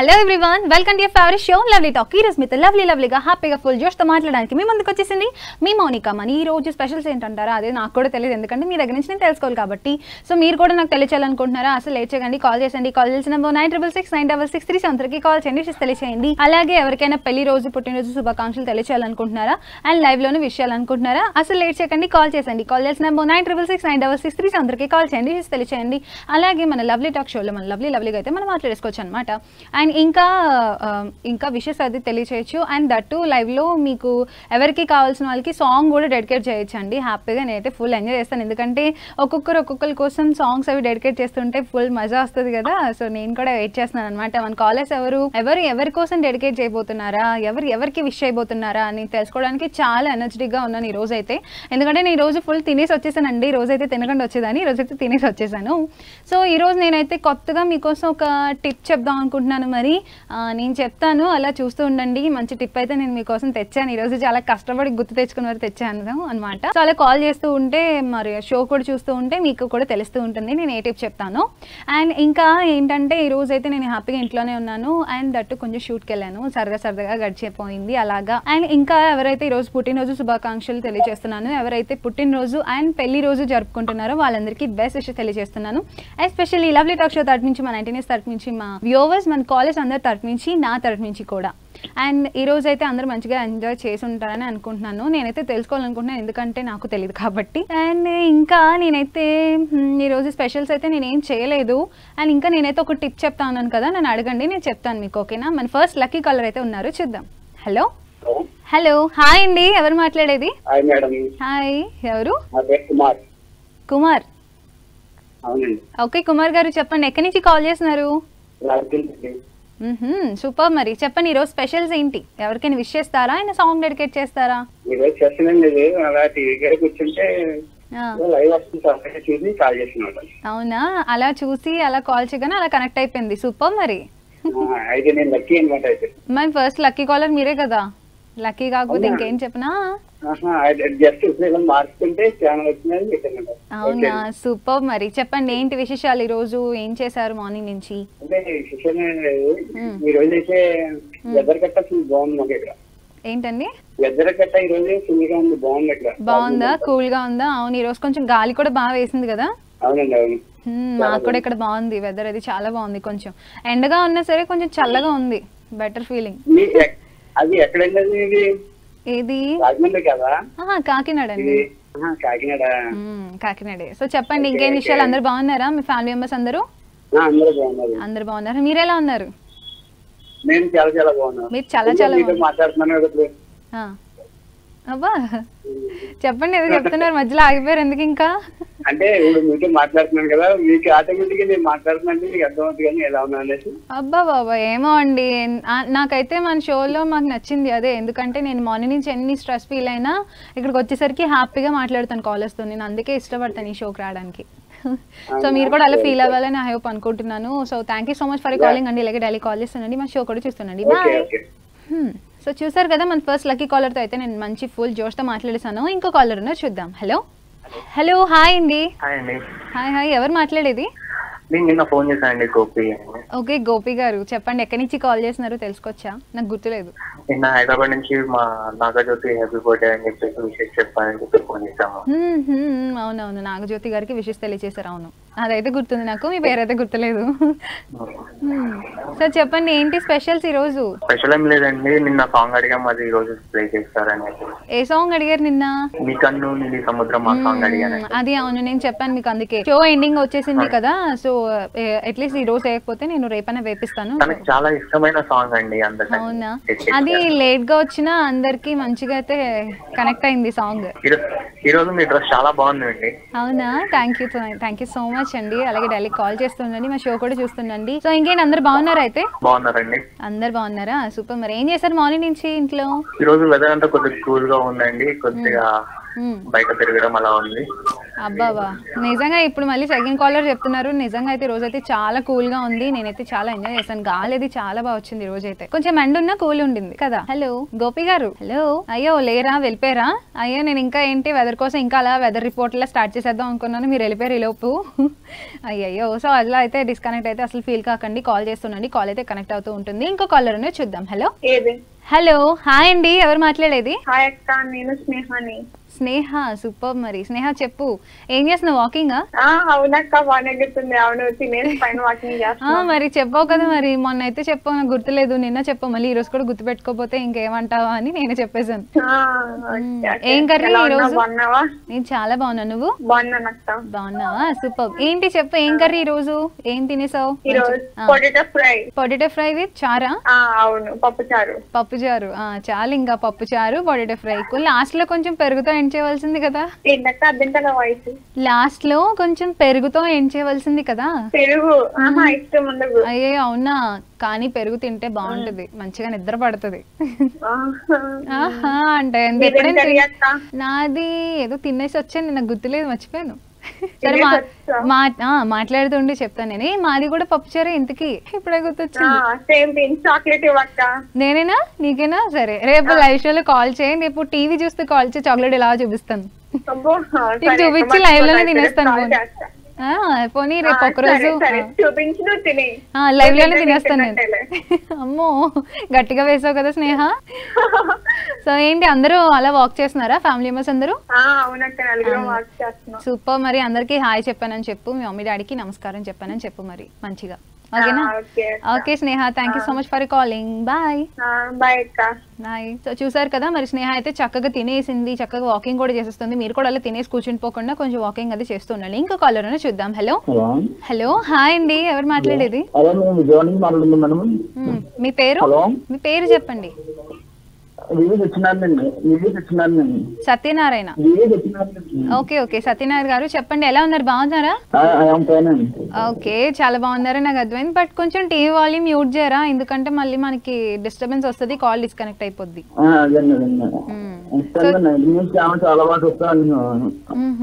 Hello everyone welcome to your favourite show lovely talk ఈ రోజు మీతో లవ్లీ లవ్లీగా హ్యాపీగా ఫుల్ జోష్తో మాట్లాడడానికి మీ ముందుకు వచ్చేసింది మీ మౌనిక మనీ ఈ రోజు స్పెషల్స్ ఏంటంటారా అదే నాకు కూడా తెలియదు ఎందుకంటే మీ దగ్గర నుంచి నేను తెలుసుకోవాలి కాబట్టి సో మీరు కూడా నాకు తెలియచేయాలనుకుంటున్నారా అసలు లేట్ చేయకండి కాల్ చేసండి కాల్ చేసిన number nine triple six nine double six three సెవెన్కి కాల్ చేయండి విషయం తెలియచేయండి అలాగే ఎవరికైనా పెళ్లి రోజు పుట్టినరోజు శుభాకాంక్షలు తెలియచేయాలనుకుంటున్నారా అండ్ లైవ్ లోనే విష్ చేయాలనుకుంటున్నారా అసలు లేట్ చేయకండి కాల్ చేసండి కాల్ చేసిన number nine triple six nine double six three సెవెన్కి కాల్ చేయండి విషయం తెలియచేయండి అలాగే మన లవ్లీ టాక్ షోలో మన లవ్లీ లవ్లీగా అయితే మనం మాట్లాడేసుకోవచ్చు అనమాట అండ్ ఇంకా ఆ, ఇంకా విషెస్ అది తెలియచేయచ్చు అండ్ దట్టు లైవ్లో మీకు ఎవరికి కావాల్సిన వాళ్ళకి సాంగ్ కూడా డెడికేట్ చేయొచ్చు అండి హ్యాపీగా నేనైతే ఫుల్ ఎంజాయ్ చేస్తాను ఎందుకంటే ఒక్కొక్కరు ఒక్కొక్కరి కోసం సాంగ్స్ అవి డెడికేట్ చేస్తుంటే ఫుల్ మజా వస్తుంది కదా సో నేను కూడా వెయిట్ చేస్తున్నాను అనమాట మన కాలేజ్ ఎవరు ఎవరు ఎవరి కోసం డెడికేట్ చేయబోతున్నారా ఎవరు ఎవరికి విష్ చేయబోతున్నారా అని తెలుసుకోవడానికి చాలా ఎనర్జెటిక్గా ఉన్నాను ఈ రోజు అయితే ఎందుకంటే నేను ఈ రోజు ఫుల్ తినేసి వచ్చేసానండి ఈ రోజు అయితే తినకుండా వచ్చేదాన్ని ఈ రోజు అయితే తినేసి వచ్చేసాను సో ఈ రోజు నేనైతే కొత్తగా మీకోసం ఒక టిప్ చెప్దాం అనుకుంటున్నాను మరి ఆ, నేను చెప్తాను అలా చూస్తూ ఉండండి మంచి టిప్ అయితే నేను మీకోసం తెచ్చాను ఈ రోజు చాలా కష్టపడి గుర్తు తెచ్చుకుని మరి తెచ్చాను అనమాట సో అలా కాల్ చేస్తూ ఉంటే మరి షో కూడా చూస్తూ ఉంటే మీకు కూడా తెలుస్తూ ఉంటుంది నేను ఏ టిప్ చెప్తాను అండ్ ఇంకా ఏంటంటే ఈ రోజు అయితే నేను హ్యాపీగా ఇంట్లోనే ఉన్నాను అండ్ దట్టు కొంచెం షూట్కి వెళ్ళాను సరదా సరదాగా గడిచిపోయింది అలాగా అండ్ ఇంకా ఎవరైతే ఈ రోజు పుట్టినరోజు శుభాకాంక్షలు తెలియజేస్తున్నాను ఎవరైతే పుట్టినరోజు అండ్ పెళ్లి రోజు జరుపుకుంటున్నారో వాళ్ళందరికీ బెస్ట్ విషయం తెలియజేస్తున్నాను ఎస్పెషల్లీ లవ్లీ టాక్ షో తరపు నుంచి మా నైన్టీన్ ఇయర్స్ తరపు నుంచి మా వ్యూవర్స్ మన కాలేజ్ అందరి తరపు నుంచి నా తరపు నుంచి కూడా అండ్ ఈ రోజు అయితే అందరూ మంచిగా ఎంజాయ్ చేసి ఉంటారని అనుకుంటున్నాను నేనైతే తెలుసుకోవాలనుకుంటున్నాను ఎందుకంటే నాకు తెలియదు కాబట్టి అండ్ ఇంకా నేనైతే మ్, ఈ రోజు స్పెషల్స్ అయితే నేను ఏం చేయలేదు అండ్ ఇంకా నేనైతే ఒక టిప్ చెప్తా ఉన్నాను కదా నన్ను అడగండి నేను చెప్తాను మీకు ఓకేనా మన ఫస్ట్ లక్కీ కలర్ అయితే ఉన్నారు చూద్దాం హలో హలో హలో హాయ్ అండి ఎవరు మాట్లాడేది హాయ్ మేడం హాయ్ ఎవరు నా పేరు కుమార్ కుమార్ అవునండి ఓకే కుమార్ గారు చెప్పండి ఎక్కడి నుంచి కాల్ చేస్తున్నారు రాజకీయ సూపర్ మరి చెప్పండి ఈరోజు స్పెషల్స్ ఏంటి ఎవరికైనా విష్ చేస్తారా ఆయన సాంగ్ డెడికేట్ చేస్తారా ఈరోజు చేస్తున్నాండి ఇది అలా టీవీ గారు కూర్చుంటే ఆ, లైవ్ వస్తుంది సార్ చూసి కాల్ చేస్తున్నాడు అవునా అలా చూసి అలా కాల్ చేయగానే అలా కనెక్ట్ అయిపోయింది సూపర్ మరి ఆ, అయితే నేను లక్కీ అనమాట అయితే మరి ఫస్ట్ లక్కీ కాలర్ మీరే కదా లక్కీ కాకపోతే అవునా? ఇంకేం చెప్పనా ఆహా, అయితే జస్ట్ ఇప్పుడు ఇలా మార్చుకుంటే ఛానల్ వచ్చిందని పెట్టాను అవునా సూపర్ మరి చెప్పండి ఏంటి విశేషాలు ఈ రోజు ఏం చేశారు మార్నింగ్ నుంచి అంటే శిక్షణ మ్మ్. ఈ రోజు అయితే వెదర్ కట్ట ఫుల్ బాగుంది మాకు ఇక్కడ ఏంటండి వెదర్ కట్ట ఈ రోజు ఫుల్ గా ఉంది బాగుంది ఇక్కడ బాగుందా కూల్ గా ఉందా అవును ఈ రోజు కొంచెం గాలి కూడా బాగా వేసింది కదా అవునండి అవును మ్మ్, మాకు కూడా ఇక్కడ బాగుంది వెదర్ అది చాలా బాగుంది కొంచెం ఎండగా ఉన్నా సరే కొంచెం చల్లగా ఉంది బెటర్ ఫీలింగ్ మీ ఎక్- అది ఎక్కడండి అది ఇది ఏది రాజమండ్రి కదా ఆహా, కాకినాడ ఇది అండి ఆహా, కాకినాడ మ్మ్, కాకినాడే సో చెప్పండి ఓకే, ఇంకేం ఓకే. విషయాలు అందరు బాగున్నారా మీ ఫ్యామిలీ మెంబర్స్ అందరూ ఆ, అందరూ బాగున్నారు అందరు బాగున్నారా మీరు ఎలా ఉన్నారు నేను చాలా చాలా బాగున్నాను మీరు చాలా చాలా మీతో బాగున్నారు. మాట్లాడుతున్నాను కదా ఇప్పుడు. ఆ. అబ్బా చెప్పండి ఏదో చెప్తున్నారు మధ్యలో ఆగిపోయారు ఎందుకు ఇంకా అంటే ఇప్పుడు మీతో మాట్లాడుతున్నాను కదా మీకు ఆటోమేటిక్ గా నేను మాట్లాడుతున్నాను మీకు అర్థమవుతుంది కానీ ఎలా ఉన్నా అనేసి అబ్బా బాబా ఏమో అండి ఆ- నాకైతే మన షోలో మాకు నచ్చింది అదే ఎందుకంటే నేను మార్నింగ్ నుంచి ఎన్ని స్ట్రెస్ ఫీల్ అయినా ఇక్కడికి వచ్చేసరికి హ్యాపీగా మాట్లాడతాను కాలర్స్తో నేను అందుకే ఇష్టపడతాను ఈ షోకి రావడానికి సో మీరు కూడా అలా ఫీల్ అవ్వాలని ఐ హోప్ అనుకుంటున్నాను so thank you so much for calling అండి ఇలాగే డైలీ కాల్ చేస్తానండి మా షో కూడా చూస్తానండి ఓకే బాయ్ ఓకే సో చూసారు కదా మన ఫస్ట్ లక్కీ కాలర్తో అయితే నేను మంచి ఫుల్ జోష్తో మాట్లాడేసాను ఇంకో కాలర్ ఉన్నారు చూద్దాం హలో హలో హాయ్ అండి హాయ్ అండి హాయ్ హాయ్ ఎవరు మాట్లాడేది నేను నిన్న ఫోన్ చేశానండి గోపి అని ఓకే గోపి గారు చెప్పండి ఎక్కడి నుంచి కాల్ చేస్తున్నారో తెలుసుకోవచ్చా నాకు గుర్తులేదు నిన్న హైదరాబాద్ నుంచి మా నాగజ్యోతి హ్యాపీ బర్త్డే అని చెప్పేసి విషయం చెప్పాలని చెప్పి ఫోన్ చేశాము హ్మ్, హ్మ్, అవునవును నాగజ్యోతి గారికి విషెస్ తెలియచేశారు అవును అదైతే గుర్తుంది నాకు మీ పేరైతే గుర్తులేదు హ్మ్. సార్ చెప్పండి ఏంటి స్పెషల్స్ ఈరోజు స్పెషల్ ఏం లేదండి నిన్న సాంగ్ అడిగాము అది ఈ రోజు ప్లే చేస్తారని ఏ సాంగ్ అడిగారు నిన్న నీ కన్ను నీలి సముద్రం ఆ సాంగ్ అడిగాను మ్మ్, అది అవును నేను చెప్పాను మీకు అందుకే షో ఎండింగ్ వచ్చేసింది కదా సో అట్లీస్ట్ ఈ రోజు వేయకపోతే నేను రేపైనా వేపిస్తాను తనకి చాలా ఇష్టమైన సాంగ్ అండి అందుకని అవునా తెచ్చేసారు. అది లేట్ గా వచ్చినా అందరికి మంచిగా అయితే కనెక్ట్ అయింది సాంగ్ ఈరో- ఈ రోజు మీ డ్రెస్ చాలా బాగుందండి అవునా thank you thank you so much అండి అలాగే డైలీ కాల్ చేస్తుండండి మా షో కూడా చూస్తుండండి సో ఇంకేంటి అందరు బాగున్నారా అయితే బాగున్నారండి అందరు బాగున్నారా సూపర్ మరి ఏం చేశారు మార్నింగ్ నుంచి ఇంట్లో ఈ రోజు వెదర్ అంతా కొద్దిగా కూల్ గా ఉందండి కొద్దిగా మ్మ్. బయట తిరగడం అలా ఉంది అబ్బాబా నిజంగా ఇప్పుడు మళ్ళీ సెకండ్ కాలర్ చెప్తున్నారు నిజంగా అయితే ఈ రోజు అయితే చాలా కూల్ గా ఉంది నేనైతే చాలా ఎంజాయ్ చేశాను గాలి అది చాలా బాగా వచ్చింది ఈ రోజు అయితే కొంచెం ఎండ ఉన్న కూల్ ఉండింది కదా హలో గోపి గారు హలో అయ్యో లేరా వెళ్ళిపోయారా అయ్యో నేను ఇంకా ఏంటి వెదర్ కోసం ఇంకా అలా వెదర్ రిపోర్ట్ లా స్టార్ట్ చేసేద్దాం అనుకున్నాను మీరు వెళ్ళిపోయారు ఈ లోపు అయ్యయ్యో సో అలా అయితే డిస్కనెక్ట్ అయితే అసలు ఫీల్ కాకండి కాల్ చేస్తుండండి కాల్ అయితే కనెక్ట్ అవుతూ ఉంటుంది ఇంకో కాలర్ చూద్దాం హలో ఏది హలో హాయ్ అండి ఎవరు మాట్లాడేది హాయ్ అక్క నేను స్నేహాని స్నేహ సూపర్ మరి స్నేహ చెప్పు ఏం చేస్తున్నావు వాకింగ్ ఆ అవునక్క బాగానే గుర్తుంది అవును తినేసి పైన వాకింగ్ ఆ చేస్తున్నా మరి చెప్పావు కదా మరి మొన్న అయితే చెప్పావు నాకు గుర్తులేదు నిన్న చెప్పావు మళ్ళీ ఈ రోజు కూడా గుర్తు పెట్టుకోపోతే ఇంకేమంటావా అని నేనే చెప్పేశాను ఆ, ఓకే, ఓకే. ఏం కర్రీ ఎలా ఈ ఉన్నావు? రోజు? బాగున్నావా నేను చాలా బాగున్నా నువ్వు బాగున్నానక్క బాగున్నావా సూపర్ ఏంటి చెప్పు ఏం కర్రీ ఈ రోజు ఏం తినేసావు ఈ రోజు potato fry potato fry with చారా ఆ అవును పప్పు చారు పప్పు చారు ఆ, చాలు ఇంకా పప్పు చారు పొటాటో ఫ్రై లాస్ట్ లో కొంచెం పెరుగుతో ఎండ్ చేయవలసింది కదా ఏంటక్క అర్థంటా వాయిస్ లాస్ట్ లో కొంచెం పెరుగుతో ఎండ్ చేయవలసింది కదా పెరుగు ఆహా ఇష్టం ఉండదు అయ్యో అవునా కానీ పెరుగు తింటే బాగుంటది మంచిగా నిద్ర పడుతుంది ఆహా. ఆహా అంటే ఎంత మీదేం ఎప్పుడైనా కర్రీ తిన్- అక్క నాది ఏదో తినేసి వచ్చాను నాకు గుర్తులేదు మర్చిపోయాను సరే తినేసి మా వచ్చా? మా ఆ, మాట్లాడుతుండే చెప్తాను నేను ఏ, మాది కూడా పప్పుచారే ఇంతకి ఇప్పుడే గుర్తొచ్చింది సేమ్ థింగ్ చాక్లెట్ ఇవ్వక్క నేనేనా నీకేనా సరే రేపు లైవ్ షోలో కాల్ చేయండి రేపు టీవీ చూస్తే కాల్ చేసి చాక్లెట్ ఇలా చూపిస్తాను అబ్బో, ఆ, నీకు సరే, చూపించి అక్క, live లోనే మర్చిపోతా, తినేస్తాను కాల్ పోనీ. చేస్తా. ఆ, పోనీ రేపు ఆ, ఒకరోజు సరే, సరే, చూపించు నువ్వు తిని లైవ్ లోనే నువ్వు తినేస్తాను నేను తిన్నట్టేలే. అమ్మో గట్టిగా వేసావు కదా స్నేహ సో ఏంటి అందరూ అలా వాక్ చేస్తున్నారా ఫ్యామిలీ మెంబర్స్ అందరూ ఆ, అవునక్క నలుగురం వర్క్ చేస్తున్నాం సూపర్ మరి అందరికీ హాయ్ చెప్పానని చెప్పు మీ మమ్మీ డాడీకి నమస్కారం చెప్పానని చెప్పు మరి మంచిగా ఓకేనా ఆ, ఓకే అక్క. Okay Sneha thank you so much for calling bye ఆ, బాయ్ అక్క బాయ్ సో చూసారు కదా మరి స్నేహ అయితే చక్కగా తినేసింది చక్కగా వాకింగ్ కూడా చేసేస్తుంది మీరు కూడా అలా తినేసి కూర్చుని పోకుండా కొంచెం వాకింగ్ అది చేస్తుండండి ఇంకో కాలర్ చూద్దాం హలో హలో హలో హాయ్ అండి ఎవరు మాట్లాడేది హలో మేము విజయవాడ నుంచి మాట్లాడుతున్నాం మేడం మ్మ్. మీ పేరు హలో మీ పేరు చెప్పండి VV Satyanarayana VV Satyanarayana Satyanarayana VV Satyanarayana okay okay Satyanarayana garu చెప్పండి ఎలా ఉన్నారు బాగున్నారా ఐఎమ్ ఫైన్ అండి ఓకే చాలా బాగున్నారు నాకు అర్థమైంది బట్ కొంచెం టీవీ వాల్యూమ్ మ్యూట్ చేయరా ఎందుకంటే మళ్ళీ మనకి డిస్టర్బెన్స్ వస్తుంది కాల్ డిస్కనెక్ట్ అయిపోద్ది అదండి అదండి ఇస్తాను నైట్ న్యూస్ ఛానల్ చాలా బాగా చూస్తాను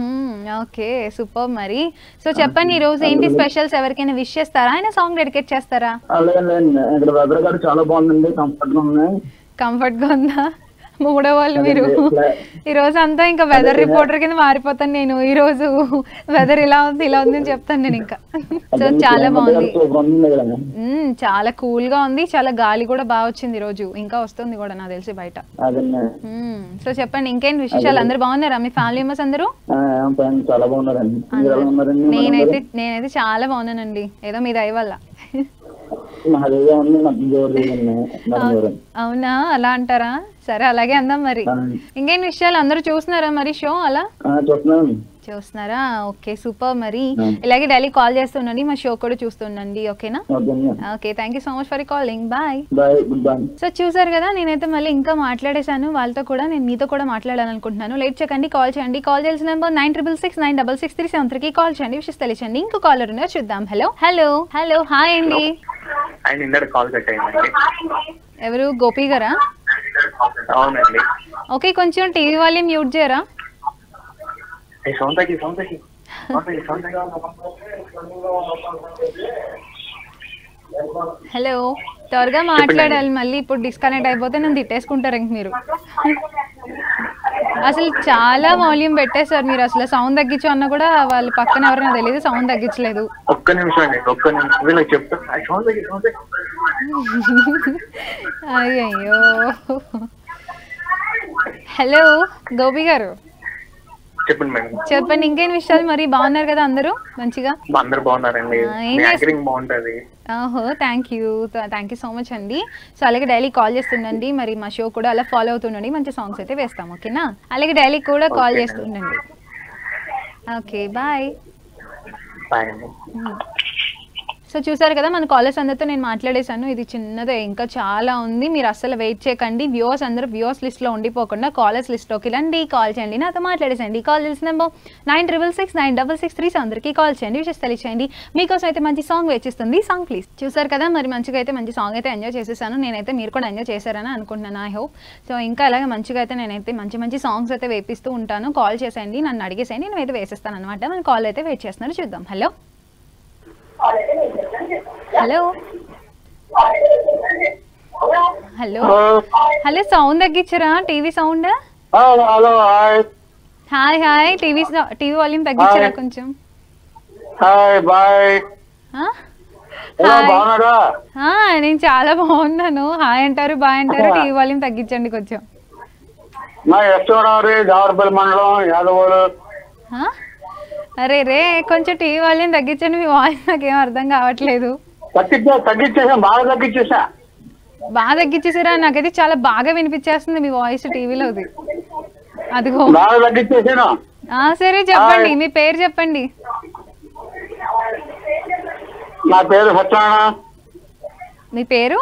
ఓకే సూపర్ మరి సో చెప్పండి ఈ రోజు ఏంటి స్పెషల్స్ ఎవరికైనా విష్ చేస్తారా ఆయన సాంగ్ డెడికేట్ చేస్తారా అలాగే ఇక్కడ వెదర్ గారు చాలా బాగుందండి కంఫర్ట్ గా ఉంది కంఫర్ట్ గా ఉందా మూడో వాళ్ళు మీరు అదే, ఈ రోజు అంతా ఇంకా వెదర్ రిపోర్టర్ కింద మారిపోతాను నేను ఈ రోజు వెదర్ ఇలా ఉంది ఇలా ఉంది అని చెప్తాను నేను ఇంకా సో అదే, చాలా climate బాగుంది గారు సూపర్ ఉంది కదా మ్మ్, చాలా కూల్ గా ఉంది చాలా గాలి కూడా బాగా వచ్చింది ఈ రోజు ఇంకా వస్తుంది కూడా నాకు తెలిసి బయట అదండి మ్మ్. సో చెప్పండి ఇంకేంటి విశేషాలు అందరూ బాగున్నారా మీ ఫ్యామిలీ మెంబర్స్ అందరూ ఐఎమ్ ఫైన్ చాలా బాగున్నారండి మీరు ఎలా ఉన్నారండి నేనైతే నేనైతే చాలా బాగున్నానండి ఏదో మీ దయ వల్ల మహాదేవి ఉంది నాకు జోరు మరి అవునా అలా అంటారా సరే అలాగే అందాం మరి ఇంకేం విషయాలు అందరూ చూస్తున్నారా మరి షో అలా చూస్తున్నాను చూస్తున్నారా ఓకే సూపర్ మరి ఇలాగే డైలీ కాల్ చేస్తుండండి మా షో కూడా చూస్తుండండి ఓకేనా ఓకే అండి okay thank you so much for calling bye bye goodbye so చూసారు కదా నేనైతే మళ్ళీ ఇంకా మాట్లాడేశాను వాళ్ళతో కూడా నేను మీతో కూడా మాట్లాడాలనుకుంటున్నాను లేట్ చేయకండి కాల్ చేయండి కాల్ చేయాల్సిన number nine triple six nine double six three seven త్రీకి కాల్ చేయండి విషయం తెలియచండి ఇంకో కాలర్ ఉన్నారు చూద్దాం హలో హలో హలో హాయ్ అండి ఆయన ఇందర కాల్ కట్ అయిందండి ఎవరు గోపి గారా అవునండి ఓకే కొంచెం టీవీ వాళ్ళే మ్యూట్ చేయరా ఏ సౌండ్ తగ్గి సౌండ్ తగ్గి సౌండ్ తగ్గి సౌండ్ తగ్గి హలో త్వరగా మాట్లాడాలి మళ్ళీ ఇప్పుడు డిస్కనెక్ట్ అయిపోతే నన్ను తిట్టేసుకుంటారు ఇంక మీరు అసలు చాలా వాల్యూమ్ పెట్టేశారు మీరు అసలు సౌండ్ తగ్గించు అన్న కూడా వాళ్ళు పక్కన ఎవరైనా తెలియదు సౌండ్ తగ్గించలేదు ఒక్క నిమిషం అండి ఒక్క నిమిషం వీళ్ళకి చెప్తా ఆ సౌండ్ తగ్గి సౌండ్ తగ్గి అయ్యయ్యో హలో గోపి గారు చెప్పండి మేడం చెప్పండి ఇంకేం విషయాలు మరి బాగున్నారు కదా అందరూ మంచిగా అందరు బాగున్నారండి ఆ, ఏం మీ చేస్త- యాంకరింగ్ బాగుంటది ఓహో thank you thank you so much అండి సో అలాగే డైలీ కాల్ చేస్తుండండి మరి మా షో కూడా అలా ఫాలో అవుతుండండి మంచి సాంగ్స్ అయితే వేస్తాం ఓకేనా అలాగే డైలీ కూడా కాల్ Okay. చేస్తుండండి ఓకే బాయ్ బాయ్ అండి సో చూసారు కదా మన కాలర్స్ అందరితో నేను మాట్లాడేశాను ఇది చిన్నదే ఇంకా చాలా ఉంది మీరు అస్సలు వెయిట్ చేయకండి వ్యూవర్స్ అందరూ వ్యూవర్స్ లిస్ట్లో ఉండిపోకుండా కాలర్స్ లిస్ట్లోకి రండి కాల్ చేయండి నాతో మాట్లాడేసండి కాల్ చేసిన number nine triple six nine double six three అందరికీ కాల్ చేయండి విషయం తెలియచేయండి మీకోసం అయితే మంచి సాంగ్ వేచిస్తుంది సాంగ్ ప్లీజ్ చూసారు కదా మరి మంచిగా అయితే మంచి సాంగ్ అయితే ఎంజాయ్ చేసేసాను నేనైతే మీరు కూడా ఎంజాయ్ చేశారని అనుకుంటున్నాను ఐ హోప్ సో ఇంకా అలాగే మంచిగా అయితే నేనైతే మంచి మంచి సాంగ్స్ అయితే వేపిస్తూ ఉంటాను కాల్ చేసేయండి నన్ను అడిగేసేయండి నేను అయితే వేసేస్తాను అనమాట మన కాల్ అయితే వెయిట్ చేస్తున్నారు చూద్దాం hello hello hello hello sound తగ్గించరా TV sound hello hi hi hi TV TV volume తగ్గించరా Hi. కొంచెం హాయ్ బాయ్ ఆ? ఎలా హాయ్ బాగున్నారా ఆ, నేను చాలా బాగున్నాను హాయ్ అంటారు బాయ్ అంటారు Yeah. టీవీ వాల్యూమ్ తగ్గించండి కొంచెం నా ఎస్టోనవరి జావరపల్లి మండలం యాదవూరు ఆ? అరే రే కొంచెం టీవీ వాల్యూమ్ తగ్గించండి మీ వాయిస్ నాకేం అర్థం కావట్లేదు తగ్గించా తగ్గించేసా బాగా తగ్గించేసా బాగా తగ్గించేసారా నాకైతే చాలా బాగా వినిపించేస్తుంది మీ వాయిస్ టీవీలోది అదిగో బాగా తగ్గించేసాను ఆ సరే చెప్పండి Hi. మీ పేరు చెప్పండి నా పేరు సత్యనారాయణ మీ పేరు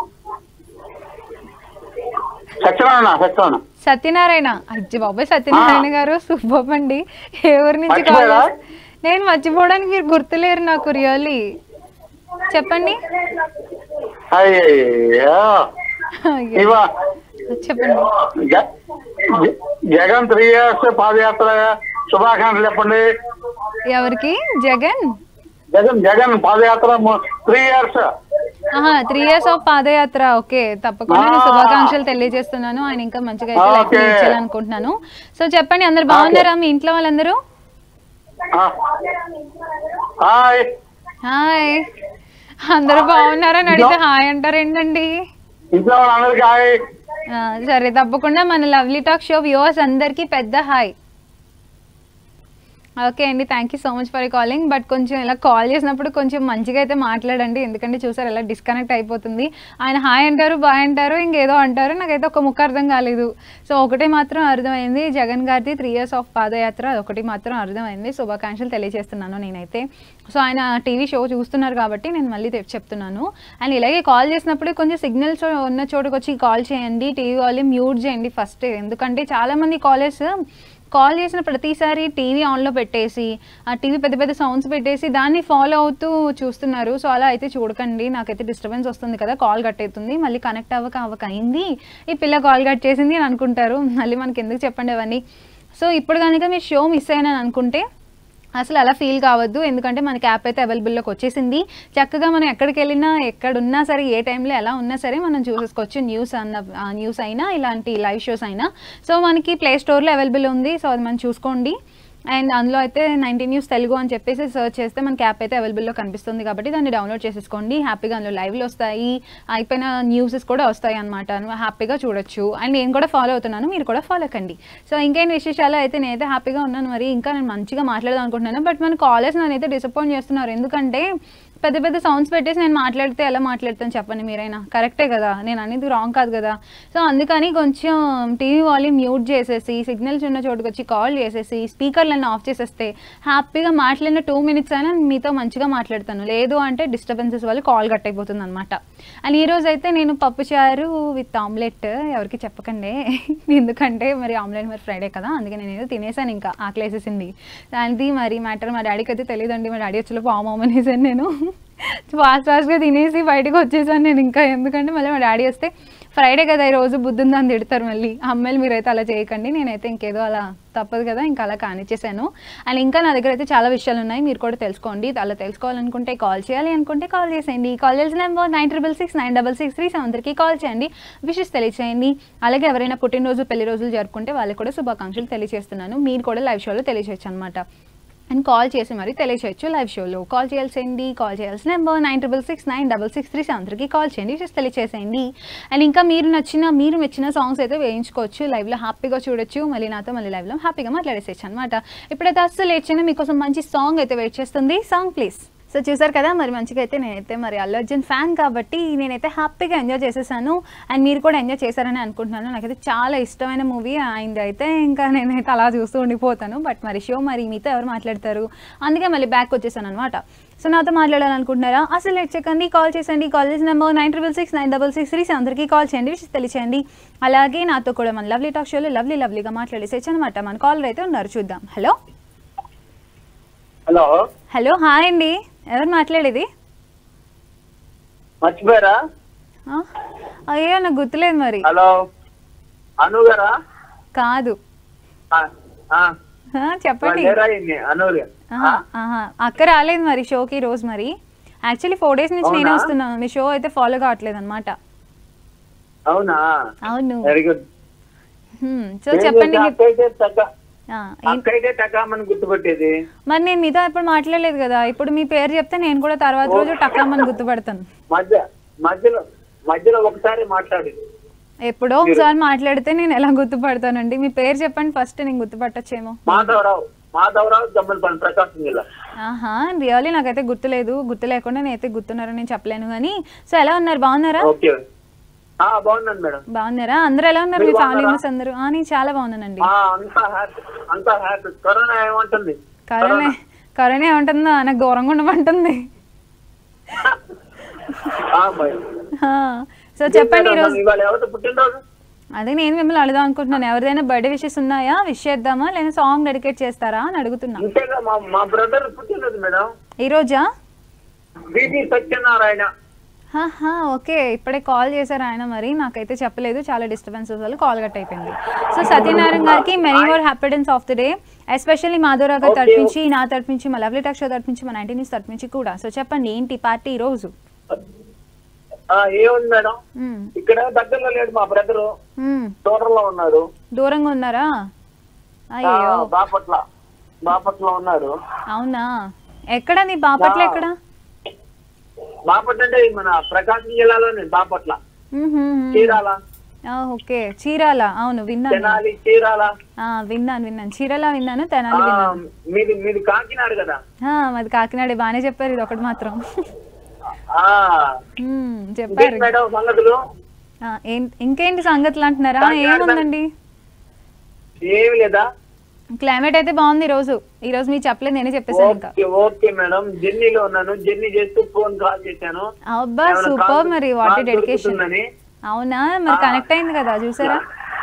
సత్యనారాయణ సత్యనారాయణ సత్యనారాయణ అజ్జి బాబాయ్ సత్యనారాయణ గారు సూపర్ అండి ఏ ఊరు నుంచి కాల్ మర్చిపోయారా? చేస్- నేను మర్చిపోవడానికి మీరు గుర్తులేరు నాకు రియల్లీ చెప్పండి అయ్యో అయ్యో. ఇవా చెప్పండి జ- జ- జగన్ త్రీ ఇయర్స్ పాదయాత్ర శుభాకాంక్షలు చెప్పండి ఎవరికి జగన్ జగన్ జగన్ పాదయాత్ర త్రీ ఇయర్స్ ఆహా three years of padayatra okay తప్పకుండా నేను ఆ. శుభాకాంక్షలు తెలియజేస్తున్నాను ఆయన ఇంకా మంచిగా అయితే లైఫ్ ఓకే. ఇచ్చాలనుకుంటున్నాను సో చెప్పండి అందరు బాగున్నారా మీ ఇంట్లో వాళ్ళందరూ హాయ్ హాయ్ అందరూ బాగున్నారా అని అడిగితే హాయ్ అంటారు ఏంటండి ఇంట్లో వాళ్ళందరికీ హాయ్ ఆ, సరే తప్పకుండా మన లవ్లీ టాక్ షో వ్యూవర్స్ అందరికీ పెద్ద హాయ్ ఓకే అండి thank you so much for calling but కొంచెం ఇలా కాల్ చేసినప్పుడు కొంచెం మంచిగా అయితే మాట్లాడండి ఎందుకంటే చూసారు ఇలా డిస్కనెక్ట్ అయిపోతుంది ఆయన హాయ్ అంటారు బాయ్ అంటారు ఇంకేదో అంటారు నాకైతే ఒక ముక్క అర్థం కాలేదు సో ఒకటి మాత్రం అర్థమైంది జగన్ గారిది త్రీ ఇయర్స్ ఆఫ్ పాదయాత్ర ఒకటి మాత్రం అర్థమైంది శుభాకాంక్షలు తెలియజేస్తున్నాను నేనైతే సో ఆయన టీవీ షో చూస్తున్నారు కాబట్టి నేను మళ్ళీ తె- చెప్తున్నాను అండ్ ఇలాగే కాల్ చేసినప్పుడు కొంచెం సిగ్నల్స్ ఉన్న చోటుకు వచ్చి కాల్ చేయండి టీవీ వాల్యూమ్ మ్యూట్ చేయండి ఫస్ట్ ఎందుకంటే చాలామంది కాలర్స్ కాల్ చేసిన ప్రతిసారి టీవీ ఆన్లో పెట్టేసి ఆ టీవీ పెద్ద పెద్ద సౌండ్స్ పెట్టేసి దాన్ని ఫాలో అవుతూ చూస్తున్నారు సో అలా అయితే చూడకండి నాకైతే డిస్టర్బెన్స్ వస్తుంది కదా కాల్ కట్ అవుతుంది మళ్ళీ కనెక్ట్ అవ్వక అవ్వక అయింది ఈ పిల్ల కాల్ కట్ చేసింది అని అనుకుంటారు మళ్ళీ మనకి ఎందుకు చెప్పండి అవన్నీ సో ఇప్పుడు కనుక మీరు షో మిస్ అయినాను అనుకుంటే అసలు అలా ఫీల్ కావద్దు ఎందుకంటే మనకి యాప్ అయితే అవైలబుల్లోకి వచ్చేసింది చక్కగా మనం ఎక్కడికి వెళ్ళినా ఎక్కడున్నా సరే ఏ టైంలో ఎలా ఉన్నా సరే మనం చూసేసుకోవచ్చు న్యూస్ అన్న న్యూస్ అయినా ఇలాంటి లైవ్ షోస్ అయినా సో మనకి ప్లే స్టోర్లో అవైలబుల్ ఉంది సో అది మనం చూసుకోండి అండ్ అందులో అయితే నైన్టీ న్యూస్ తెలుగు అని చెప్పేసి సర్చ్ చేస్తే మనకి యాప్ అయితే అవైలబుల్లో కనిపిస్తుంది కాబట్టి దాన్ని డౌన్లోడ్ చేసేసుకోండి హ్యాపీగా అందులో లైవ్లు వస్తాయి అయిపోయిన న్యూసెస్ కూడా వస్తాయి అనమాట హ్యాపీగా చూడొచ్చు అండ్ నేను కూడా ఫాలో అవుతున్నాను మీరు కూడా ఫాలో కండి సో ఇంకేం విశేషాలు అయితే నేనైతే హ్యాపీగా ఉన్నాను మరి ఇంకా నేను మంచిగా మాట్లాడదాం అనుకుంటున్నాను బట్ మన కాలేజ్ నన్నైతే డిసప్పాయింట్ చేస్తున్నారు ఎందుకంటే పెద్ద పెద్ద సౌండ్స్ పెట్టేసి నేను మాట్లాడితే ఎలా మాట్లాడతాను చెప్పండి మీరైనా కరెక్టే కదా నేను అనేది రాంగ్ కాదు కదా సో అందుకని కొంచెం టీవీ వాల్యూమ్ మ్యూట్ చేసేసి సిగ్నల్స్ ఉన్న చోటుకు వచ్చి కాల్ చేసేసి స్పీకర్లను ఆఫ్ చేసేస్తే హ్యాపీగా మాట్లాడిన టూ మినిట్స్ అయినా మీతో మంచిగా మాట్లాడతాను లేదు అంటే డిస్టర్బెన్సెస్ వల్ల కాల్ కట్ అయిపోతుంది అనమాట అండ్ ఈ రోజు అయితే నేను పప్పుచారు విత్ ఆమ్లెట్ ఎవరికి చెప్పకండి ఎందుకంటే మరి ఆమ్లెట్ మరి ఫ్రైడే కదా అందుకే నేను ఏదో తినేసాను ఇంకా ఆకలేసేసింది దానిది మరి మ్యాటర్ మా డాడీకి అయితే తెలియదండి మా డాడీ వచ్చి పాము అమ్మనేసాను నేను ఫాస్ట్ ఫాస్ట్గా తినేసి బయటకు వచ్చేసాను నేను ఇంకా ఎందుకంటే మళ్ళీ మా డాడీ వస్తే ఫ్రైడే కదా ఈ రోజు బుద్ధుందా అని తిడతారు మళ్ళీ అమ్మాయిలు మీరైతే అలా చేయకండి నేనైతే ఇంకేదో అలా తప్పదు కదా ఇంకా అలా కానిచ్చేసాను అండ్ ఇంకా నా దగ్గర అయితే చాలా విషయాలు ఉన్నాయి మీరు కూడా తెలుసుకోండి అలా తెలుసుకోవాలనుకుంటే కాల్ చేయాలి అనుకుంటే కాల్ చేసేయండి కాల్ చేసిన number nine triple six nine double six three సెవెన్కి కాల్ చేయండి విషెస్ తెలియచేయండి అలాగే ఎవరైనా పుట్టినరోజు పెళ్లి రోజులు జరుపుకుంటే వాళ్ళకి కూడా శుభాకాంక్షలు తెలియజేస్తున్నాను మీరు కూడా లైవ్ షోలో తెలియచేయచ్చు అనమాట అండ్ కాల్ చేసి మరి తెలియచేయచ్చు లైవ్ షోలో కాల్ చేయాల్సింది కాల్ చేయాల్సిన number nine triple six nine double six three సెవెన్కి కాల్ చేయండి విషెస్ తెలియచేసేయండి అండ్ ఇంకా మీరు నచ్చిన మీరు మెచ్చిన సాంగ్స్ అయితే వేయించుకోవచ్చు లైవ్లో హ్యాపీగా చూడొచ్చు మళ్ళీ నాతో మళ్ళీ లైవ్లో హ్యాపీగా మాట్లాడేసేయచ్చు అనమాట ఇప్పుడైతే అస్సలు లేచిన మీకోసం మంచి సాంగ్ అయితే వెయిట్ చేస్తుంది సాంగ్ ప్లీజ్ సో చూసారు కదా మరి మంచిగా అయితే నేనైతే మరి అల్లు అర్జున్ ఫ్యాన్ కాబట్టి నేనైతే హ్యాపీగా ఎంజాయ్ చేసేసాను అండ్ మీరు కూడా ఎంజాయ్ చేశారని అనుకుంటున్నాను నాకైతే చాలా ఇష్టమైన మూవీ అయింది అయితే ఇంకా నేనైతే అలా చూస్తూ ఉండిపోతాను బట్ మరి షో మరి మీతో ఎవరు మాట్లాడతారు అందుకే మళ్ళీ బ్యాక్ వచ్చేసాను అనమాట సో నాతో మాట్లాడాలనుకుంటున్నారా అసలు లేట్ చెక్కండి కాల్ చేసండి కాల్ చేసిన number nine triple six nine double six three అందరికీ కాల్ చేయండి విషయం తెలియచేయండి అలాగే నాతో కూడా మన లవ్లీ టాక్ షోలో లవ్లీ లవ్లీగా మాట్లాడేసేచ్చు అనమాట మన కాలర్ అయితే ఉన్నారు చూద్దాం హలో హలో హలో హాయ్ అండి ఎవరు మాట్లాడేది మర్చిపోయారా ఆ? అయ్యో నాకు గుర్తులేదు మరి హలో అను గారా కాదు ఆ, ఆ, ఆ, చెప్పండి లేరా ఈయన్ని? అనూరు ఆహా, ఆహా. అక్క రాలేదు మరి షోకి రోజు మరి యాక్చువల్లీ ఫోర్ డేస్ నుంచి నేనే అవునా? వస్తున్నాను మీ షో అయితే ఫాలో కావట్లేదు అనమాట అవునా అవును వెరీ గుడ్ హ్మ్. సో చెప్పండి మీ- అక్కయితే తగ్గ ఆ, ఏం- అక్కయితే టకామని గుర్తుపట్టేది మరి నేను మీతో ఎప్పుడు మాట్లాడలేదు కదా ఇప్పుడు మీ పేరు చెప్తే నేను కూడా తర్వాత రోజు టక్కామని గుర్తుపడతాను మధ్య మధ్యలో మధ్యలో ఒకసారి మాట్లాడి ఎప్పుడో ఒకసారి మాట్లాడితే నేను ఎలా గుర్తుపడతానండి మీ పేరు చెప్పండి ఫస్ట్ నేను గుర్తుపట్టచ్చేమో మాధవరావు మాధవరావు జమ్మలపల్లి ప్రకాశం జిల్లా ఆహా రియల్లీ నాకైతే గుర్తులేదు గుర్తు లేకుండా నేనైతే గుర్తున్నారని నేను చెప్పలేను కానీ సో ఎలా ఉన్నారు బాగున్నారా ఓకే ఆ బాగున్నాను మేడం బాగున్నారా అందరూ ఎలా ఉన్నారు మీ మీరు ఫ్యామిలీ బాగున్నారా? మెంబర్స్ అందరూ ఆ, నేను చాలా బాగున్నానండి ఆ, అంతా హ్యాపీ అంతా హ్యాపీ కరోనా ఏమంటుంది కరోనా కరోనా ఏమంటుందో నాకు దూరంగా ఉండమంటుంది ఆ, మరి. ఆ, సో చెప్పండి మేడం, ఈరోజు ఇవాళ ఎవరితో పుట్టినరోజు అదే నేను మిమ్మల్ని అడుగుదాం అనుకుంటున్నాను ఎవరిదైనా బర్త్డే విషెస్ ఉన్నాయా విష్ చేద్దామా లేదా సాంగ్ డెడికేట్ చేస్తారా అని అడుగుతున్నా ఇంతేగా మా మా బ్రదర్ పుట్టినరోజు మేడం ఈ రోజా బీబీ సత్యనారాయణ హాహా, ఓకే ఇప్పుడే కాల్ చేశారు ఆయన మరి నాకైతే చెప్పలేదు చాలా డిస్టర్బెన్సెస్ వల్ల కాల్ కట్ అయిపోయింది సో సత్యనారాయణ గారికి many more happy returns of the day especially Madhura గారి Okay. తరపు నుంచి నా తరపు నుంచి మా లవ్లీ టాక్ షో తరపు నుంచి మా నైన్టీ న్యూస్ తరపు నుంచి కూడా సో చెప్పండి ఏంటి పార్టీ ఈ రోజు ఆ, ఏముంది మేడం మ్మ్. ఇక్కడ దగ్గరలో లేడు మా బ్రదరు మ్మ్. తోటలో ఉన్నాడు దూరంగా ఉన్నారా ఆ, అయ్యో బాపట్ల బాపట్ల ఉన్నాడు అవునా ఎక్కడ నీ బాపట్ల ఆ. ఎక్కడ బాపట్ల అంటే మన ప్రకాశం జిల్లాలోనే బాపట్ల మ్మ్, మ్మ్, మ్మ్. చీరాల ఆ, ఓకే చీరాల అవును విన్నాను తెనాలి చీరాల ఆ, విన్నాను విన్నాను చీరాల విన్నాను తెనాలి ఆ, విన్నాను మీది మీది కాకినాడ కదా ఆ, మాది కాకినాడ బాగానే చెప్పారు ఇది ఒకటి మాత్రం ఆ మ్మ్, ఇంకేంటి చెప్పారు మేడం సంగతులు ఆ, ఏం- ఇంకేంటి సంగతులు అంటున్నారా కాకినాడ ఏముందండి ఏమి లేదా క్లైమేట్ అయితే బాగుంది ఈ రోజు ఈ రోజు మీకు చెప్పలేదు నేనే చెప్పేసాను ఇంకా ఓకే ఓకే మేడం జర్నీలో ఉన్నాను జర్నీ చేస్తూ ఫోన్ కాల్ చేశాను అబ్బా ఏమైనా సూపర్ కాల్- మరి వాటి కాల్ డెడికేషన్ దొరుకుతుందని. అవునా మరి ఆ. కనెక్ట్ అయింది కదా చూసారా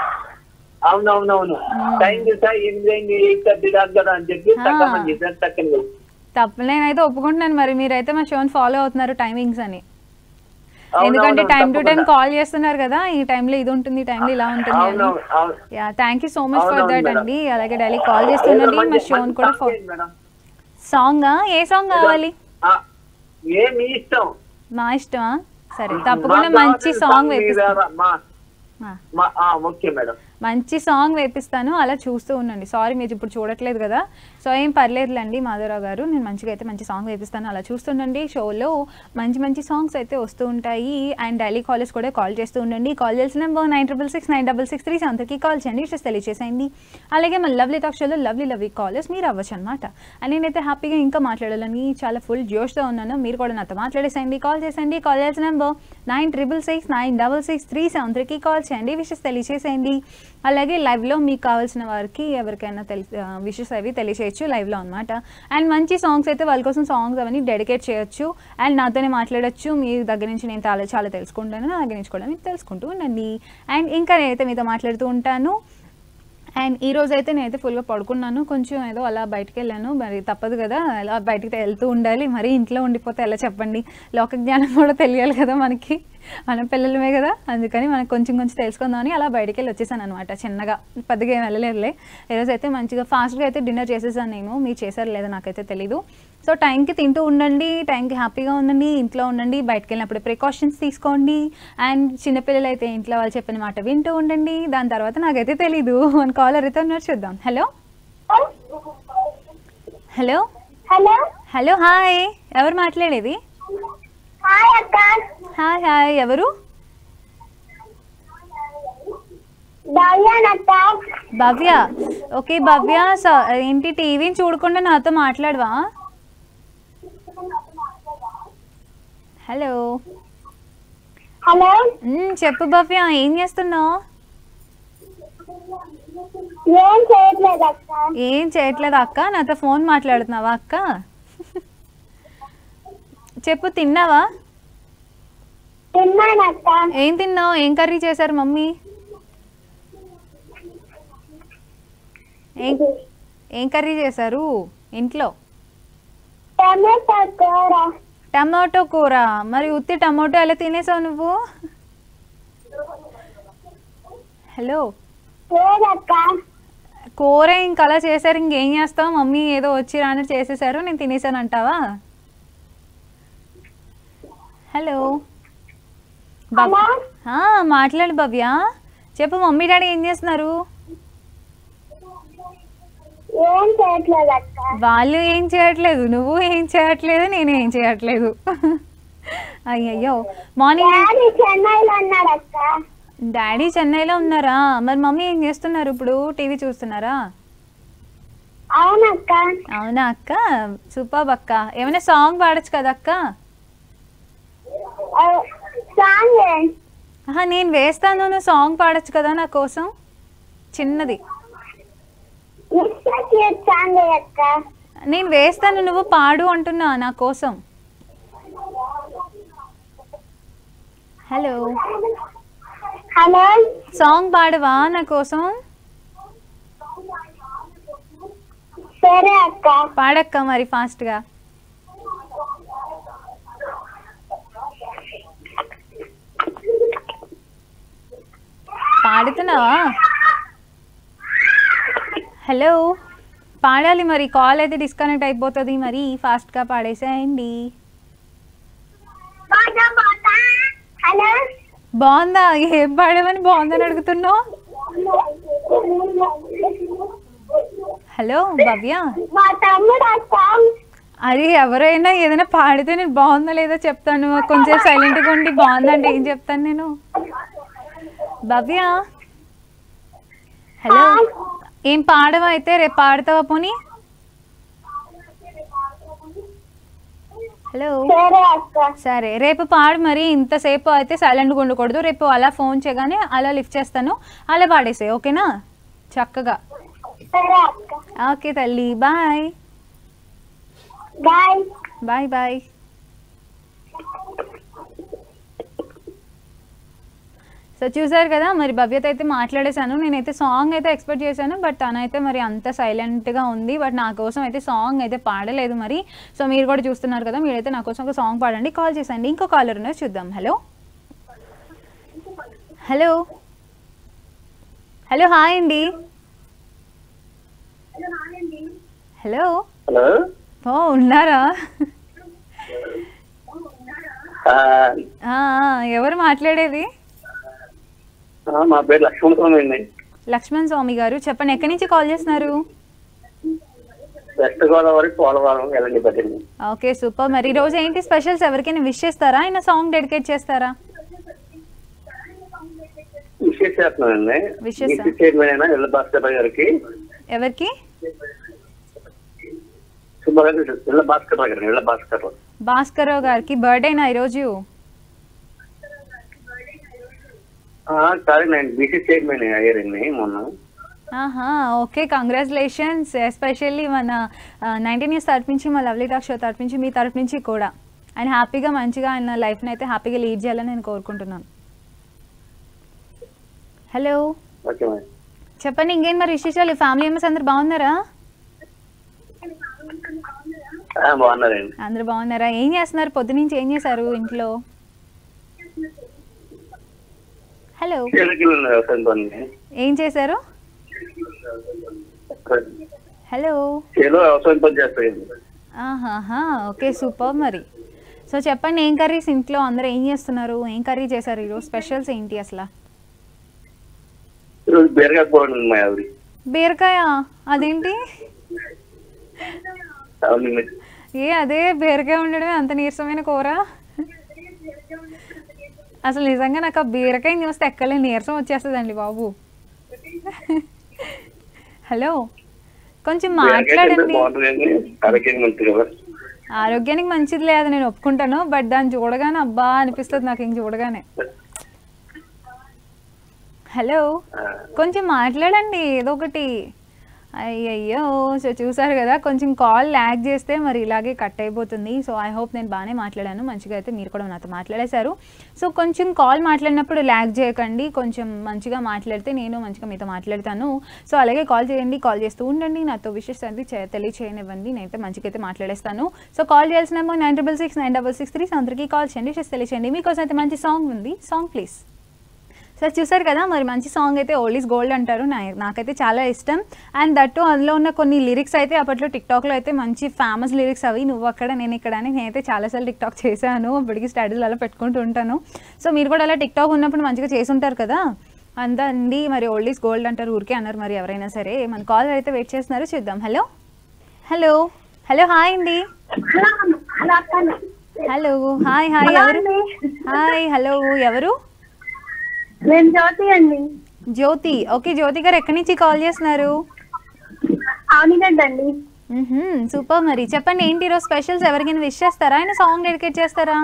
అవునవునవును టైం చూసా ఎనిమిది అయింది ఎయిట్ థర్టీ దాకా కదా అని చెప్పి ఆ. తక్కువ చేశాను తక్కువ తప్ప నేనైతే ఒప్పుకుంటున్నాను మరి మీరైతే మా షోని ఫాలో అవుతున్నారు టైమింగ్స్ అని అవునవును, ఎందుకంటే టైం టు టైం తప్పకుండా. కాల్ చేస్తున్నారు కదా ఈ టైంలో ఇది ఉంటుంది ఈ టైంలో ఇలా ఉంటుంది అని అవునవును అవును. Yeah thank you so much for అవునవును దట్ మేడం. అండి అలాగే డైలీ కాల్ చేస్తుండండి మా మంచి- షోని మంచి కూడా సాంగ్ ఏంటి మేడం? సాంగ్ ఏ సాంగ్ కావాలి ఆ, ఏ మీ ఇష్టం మా ఇష్టమా సరే తప్పకుండా మాకు మంచి కావాల్సిన సాంగ్ మీద వేపిస్తాను మా- ఆ. మా- ఆ, ఓకే మేడం మంచి సాంగ్ వేపిస్తాను అలా చూస్తూ ఉండండి సారీ మీరు ఇప్పుడు చూడట్లేదు కదా సో ఏం పర్లేదులేండి మాధవరావు గారు నేను మంచిగా అయితే మంచి సాంగ్ వేపిస్తాను అలా చూస్తుండండి షోలో మంచి మంచి సాంగ్స్ అయితే వస్తూ ఉంటాయి అండ్ డైలీ కాలేజ్ కూడా కాల్ చేస్తూ ఉండండి కాల్ చేసిన number nine triple six nine double six three అందరికీ కాల్ చేయండి విషయం తెలియజేసేయండి అలాగే మన లవ్లీ టాక్ షోలో లవ్లీ లవ్లీ కాలర్స్ మీరు అవ్వచ్చు అనమాట అండ్ నేనైతే హ్యాపీగా ఇంకా మాట్లాడాలని చాలా ఫుల్ జోష్తో ఉన్నాను మీరు కూడా నాతో మాట్లాడేసేయండి కాల్ చేసేయండి కాల్ చేసిన number nine triple six nine double six three seven త్రీకి కాల్ చేయండి విషెస్ తెలియజేసేయండి అలాగే లైవ్లో మీకు కావాల్సిన వారికి ఎవరికైనా తెలి విషెస్ అవి తెలియచేయచ్చు లైవ్లో అనమాట అండ్ మంచి సాంగ్స్ అయితే వాళ్ళ కోసం సాంగ్స్ అవన్నీ డెడికేట్ చేయొచ్చు అండ్ నాతోనే మాట్లాడొచ్చు మీ దగ్గర నుంచి నేను చాలా చాలా తెలుసుకుంటాను నా దగ్గర నుంచి కూడా మీరు తెలుసుకుంటూ ఉండండి అండ్ ఇంకా నేనైతే మీతో మాట్లాడుతూ ఉంటాను అండ్ ఈ రోజు అయితే నేనైతే ఫుల్గా పడుకున్నాను కొంచెం ఏదో అలా బయటికి వెళ్ళాను మరి తప్పదు కదా అలా బయటికి వెళ్తూ ఉండాలి మరి ఇంట్లో ఉండిపోతే ఎలా చెప్పండి లోక జ్ఞానం కూడా తెలియాలి కదా మనకి మన పిల్లలమే కదా అందుకని మనకు కొంచెం కొంచెం తెలుసుకుందామని అలా బయటికి వెళ్ళి వచ్చేసాను అనమాట చిన్నగా పెద్దగా ఏం వెళ్ళలేదులే ఈరోజు అయితే మంచిగా ఫాస్ట్గా అయితే డిన్నర్ చేసేసాను నేను మీరు చేశారు లేదా నాకైతే తెలీదు సో టైంకి తింటూ ఉండండి టైంకి హ్యాపీగా ఉండండి ఇంట్లో ఉండండి బయటకు వెళ్ళినప్పుడు ప్రికాషన్స్ తీసుకోండి అండ్ చిన్నపిల్లలు అయితే ఇంట్లో వాళ్ళు చెప్పిన మాట వింటూ ఉండండి దాని తర్వాత నాకైతే తెలీదు మన కాలర్ అయితే ఉన్నారు చూద్దాం hello hello hello hello hi ఎవరు మాట్లాడేది హాయ్ అక్క హాయ్ హాయ్ ఎవరు దయ్యానక్క భవ్య ఓకే భవ్య స- ఏంటి టీవీని చూడకుండా నాతో మాట్లాడవా హలో హలో మ్మ్, చెప్పు భవ్య ఏం చేస్తున్నావు ఏం చేయట్లేదు అక్క ఏం చేయట్లేదు అక్క నాతో ఫోన్ మాట్లాడుతున్నావా అక్క చెప్పు తిన్నావా తిన్నాను అక్క ఏం తిన్నావు ఏం కర్రీ చేశారు మమ్మీ ఏం ఏం కర్రీ చేశారు ఇంట్లో టమాటా కూర టమాటో కూర మరి ఉత్తి టమాటో ఎలా తినేసావు నువ్వు హలో లేదక్క కూర ఇంక అలా చేశారు ఇంకేం చేస్తావు మమ్మీ ఏదో వచ్చి రాని చేసేసారు నేను తినేసాను అంటావా హలో బబ్- హలో ఆ, మాట్లాడు భవ్య చెప్పు మమ్మీ డాడీ ఏం చేస్తున్నారు ఏం చేయట్లేదు అక్క వాళ్ళు ఏం చేయట్లేదు నువ్వు ఏం చేయట్లేదు నేను ఏం చేయట్లేదు అయ్యయ్యో మార్నింగ్ డాడీ చెన్నైలో ఉన్నాడు అక్క డాడీ చెన్నైలో ఉన్నారా మరి మమ్మీ ఏం చేస్తున్నారు ఇప్పుడు టీవీ చూస్తున్నారా అవునక్క అవునా అక్క సూపర్ అక్క ఏమైనా సాంగ్ పాడొచ్చు కదా అక్క ఆ, సాంగ్ ఆహా, నేను వేస్తాను నువ్వు సాంగ్ పాడొచ్చు కదా నా కోసం చిన్నది ఇన్స్టిట్యూట్ సాంగ్ అక్క నేను వేస్తాను నువ్వు పాడు అంటున్నా నా కోసం హలో హలో సాంగ్ పాడవా నా కోసం సరే అక్క పాడక్క మరి ఫాస్ట్గా పాడుతున్నావా హలో పాడాలి మరి కాల్ అయితే డిస్కనెక్ట్ అయిపోతుంది మరి ఫాస్ట్గా పాడేసేయండి హలో బాగుందా ఏం పాడామని బాగుందని అడుగుతున్నావు హలో భవ్య మా తమ్ముడు ఆ సాంగ్ అది ఎవరైనా ఏదైనా పాడితే నేను బాగుందా లేదో చెప్తాను కొంచెం సైలెంట్గా ఉండి బాగుందంటే ఏం చెప్తాను నేను భవ్య హలో ఏం పాడవా అయితే రేపు పాడతావా పోనీ హలో సరే అక్క సరే రేపు పాడు మరి ఇంతసేపు అయితే సైలెంట్గా ఉండకూడదు రేపు అలా ఫోన్ చేయగానే అలా లిఫ్ట్ చేస్తాను అలా పాడేసే ఓకేనా చక్కగా సరే అక్క ఓకే తల్లి bye bye bye bye so చూసారు కదా మరి భవ్యత అయితే మాట్లాడేశాను నేనైతే సాంగ్ అయితే ఎక్స్పెక్ట్ చేశాను బట్ తనైతే మరి అంత సైలెంట్గా ఉంది బట్ నా కోసం అయితే సాంగ్ అయితే పాడలేదు మరి సో మీరు కూడా చూస్తున్నారు కదా మీరైతే నా కోసం ఒక సాంగ్ పాడండి కాల్ చేసండి ఇంకో కాలర్ ఉన్నది చూద్దాం హలో హలో హలో హాయ్ అండి హలో హలో ఓ ఉన్నారా ఆ, ఆ, ఆ, ఎవరు మాట్లాడేది ఆ, మా పేరు లక్ష్మణ స్వామి అండి లక్ష్మణ్ స్వామి గారు చెప్పండి ఎక్కడి నుంచి కాల్ చేస్తున్నారు వెస్ట్ గోదావరి పోలవరం వెళ్ళండి బట్టండి ఓకే సూపర్ మరి ఈ రోజు ఏంటి స్పెషల్స్ ఎవరికైనా విష్ చేస్తారా ఆయన సాంగ్ డెడికేట్ చేస్తారా విషయం చేస్తున్నానండి Wishes ఆ? డిస్ట్రిక్ట్ చైర్మన్ అయిన ఇళ్ళ భాస్కర్ రావు గారికి ఎవరికి శుభాకాంక్షలు ఇళ్ళ భాస్కర్ రావు గారు ఇళ్ళ భాస్కర్ రావు భాస్కరరావు గారికి బర్త్డేనా ఈరోజు ఆ, సరే నేను బీసీ చైర్మన్ అయ్యారండి మొన్న ఆహా ఓకే కంగ్రాచులేషన్స్ ఎస్పెషల్లీ మన నైన్టీన్ ఇయర్స్ తరపు నుంచి మా లవ్లీ టాక్ షో తరపు నుంచి మీ తరపు నుంచి కూడా ఆయన హ్యాపీగా మంచిగా ఆయన లైఫ్ని అయితే హ్యాపీగా లీడ్ చేయాలని నేను కోరుకుంటున్నాను హలో ఓకే మేడం చెప్పండి ఇంకేం మరి విశేషాలు ఫ్యామిలీ మెంబర్స్ అందరు బాగున్నారా ఆ, బాగున్నారండి అందరు బాగున్నారా ఏం చేస్తున్నారు పొద్దునుంచి ఏం చేశారు ఇంట్లో హలో చీలకి వ్యవసాయం పని ఏం చేశారు హలో చేలో వ్యవసాయం పని చేస్తాయండి ఆహాహా ఓకే సూపర్ మరి సో చెప్పండి ఏం కర్రీస్ ఇంట్లో అందరూ ఏం చేస్తున్నారు ఏం కర్రీ చేశారు ఈరోజు స్పెషల్స్ ఏంటి అసలు ఈరోజు బీరకాయ కూర ఉంది మా ఆవిడ బీరకాయ అదేంటి అవునండి ఏ అదే బీరకాయ ఉండడమే అంత నీరసమైన కూర అసలు నిజంగా నాకు ఆ బీరకాయ చూస్తే ఎక్కలే నీరసం వచ్చేస్తుందండి బాబు హలో కొంచెం బీరకాయ తింటే మాట్లాడండి బాగుంటుందండి అరకేజీ మంచి కదా ఆరోగ్యానికి మంచిది లేదు నేను ఒప్పుకుంటాను బట్ దాన్ని చూడగానే అబ్బా అనిపిస్తుంది నాకు ఇంక చూడగానే హలో కొంచెం మాట్లాడండి ఏదో ఒకటి అయ్యయ్యో సో చూసారు కదా కొంచెం కాల్ ల్యాగ్ చేస్తే మరి ఇలాగే కట్ అయిపోతుంది సో ఐ హోప్ నేను బాగానే మాట్లాడాను మంచిగా అయితే మీరు కూడా నాతో మాట్లాడేశారు సో కొంచెం కాల్ మాట్లాడినప్పుడు ల్యాగ్ చేయకండి కొంచెం మంచిగా మాట్లాడితే నేను మంచిగా మీతో మాట్లాడతాను సో అలాగే కాల్ చేయండి కాల్ చేస్తూ ఉండండి నాతో విషెస్ అది చే- తెలియచేయనివ్వండి నేనైతే మంచిగా అయితే మాట్లాడేస్తాను సో కాల్ చేయాల్సిన number nine triple six nine double six three అందరికీ కాల్ చేయండి విషెస్ తెలియచేయండి మీకోసం అయితే మంచి సాంగ్ ఉంది సాంగ్ ప్లీజ్ సో చూసారు కదా మరి మంచి సాంగ్ అయితే ఓల్డ్ ఈస్ గోల్డ్ అంటారు నా నాకైతే చాలా ఇష్టం అండ్ దట్టు అందులో ఉన్న కొన్ని లిరిక్స్ అయితే అప్పట్లో టిక్టాక్లో అయితే మంచి ఫేమస్ లిరిక్స్ అవి నువ్వు అక్కడ నేను ఇక్కడ అని నేనైతే చాలాసార్లు టిక్టాక్ చేశాను ఇప్పటికి స్టడీస్ అలా పెట్టుకుంటూ ఉంటాను సో మీరు కూడా అలా టిక్టాక్ ఉన్నప్పుడు మంచిగా చేసి ఉంటారు కదా అంతా అండి మరి ఓల్డ్ ఈస్ గోల్డ్ అంటారు ఊరికే అన్నారు మరి ఎవరైనా సరే మన కాల్ అయితే వెయిట్ చేస్తున్నారు చూద్దాం హలో హలో హలో హాయ్ అండి హలో హాయ్ హాయ్ ఎవరు హాయ్ హలో ఎవరు నేను జ్యోతి అండి జ్యోతి ఓకే జ్యోతి గారు ఎక్కడి నుంచి కాల్ చేస్తున్నారు అవునిగడ్డ అండి సూపర్ మరి చెప్పండి ఏంటి ఈరోజు స్పెషల్స్ ఎవరికైనా విష్ చేస్తారా ఆయన సాంగ్ డెడికేట్ చేస్తారా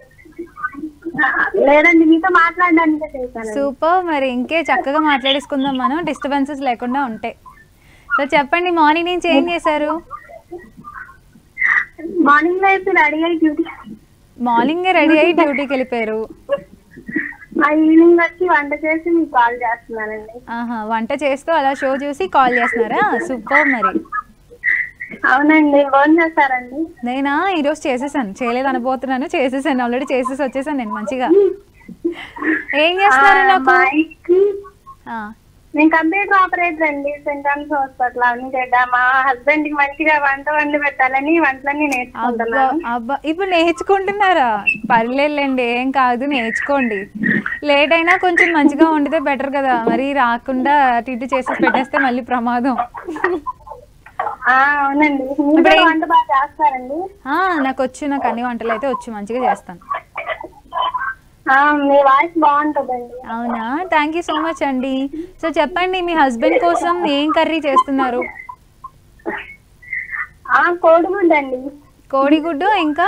లేదండి మీతో మాట్లాడడానికి చేశాను సూపర్ మరి ఇంకే చక్కగా మాట్లాడేసుకుందాం మనం డిస్టర్బెన్సెస్ లేకుండా ఉంటాయి సో చెప్పండి మార్నింగ్ నుంచి ఏం చేశారు మార్నింగ్ లో అయితే రెడీ అయ్యి డ్యూటీ మార్నింగ్ రెడీ అయ్యి డ్యూటీకి వెళ్ళిపోయారు ఆ ఈవినింగ్ వచ్చి వంట చేసి మీకు కాల్ చేస్తున్నానండి ఆహా వంట చేస్తూ అలా షో చూసి కాల్ చేస్తున్నారా సూపర్ మరి అవునండి ఫోన్ చేస్తారండి నేనా ఈరోజు చేసేసాను చేయలేదు అనబోతున్నాను చేసేసాను ఆల్రెడీ చేసేసి వచ్చేసాను నేను మంచిగా ఏం చేస్తున్నారు నాకు మైకి ఆ, నేను కంప్యూటర్ ఆపరేటర్ అండి సెంటాన్స్ హాస్పిటల్ అవునిగడ్డ మా హస్బెండ్ కి మంచిగా వంట వండి పెట్టాలని వంటలన్నీ అబ్బా నేర్చుకుంటున్నాను అబ్బా ఇప్పుడు నేర్చుకుంటున్నారా పర్లేదులేండి ఏం కాదు నేర్చుకోండి లేట్ అయినా కొంచెం మంచిగా వండితే బెటర్ కదా మరి రాకుండా అటు ఇటు చేసి పెట్టేస్తే మళ్ళీ ప్రమాదం ఆ, అవునండి మీరు ఇప్పుడు కూడా ఏం- వంట బాగా చేస్తారండి ఆ, నాకు వచ్చు నాకు అన్ని వంటలు అయితే వచ్చు మంచిగా చేస్తాను ఆ, మీ వాయిస్ బాగుంటుందండి అవునా థ్యాంక్ యూ సో మచ్ అండి సో చెప్పండి మీ హస్బెండ్ కోసం ఏం కర్రీ చేస్తున్నారు ఆ కోడిగుడ్డు అండి కోడిగుడ్డు ఇంకా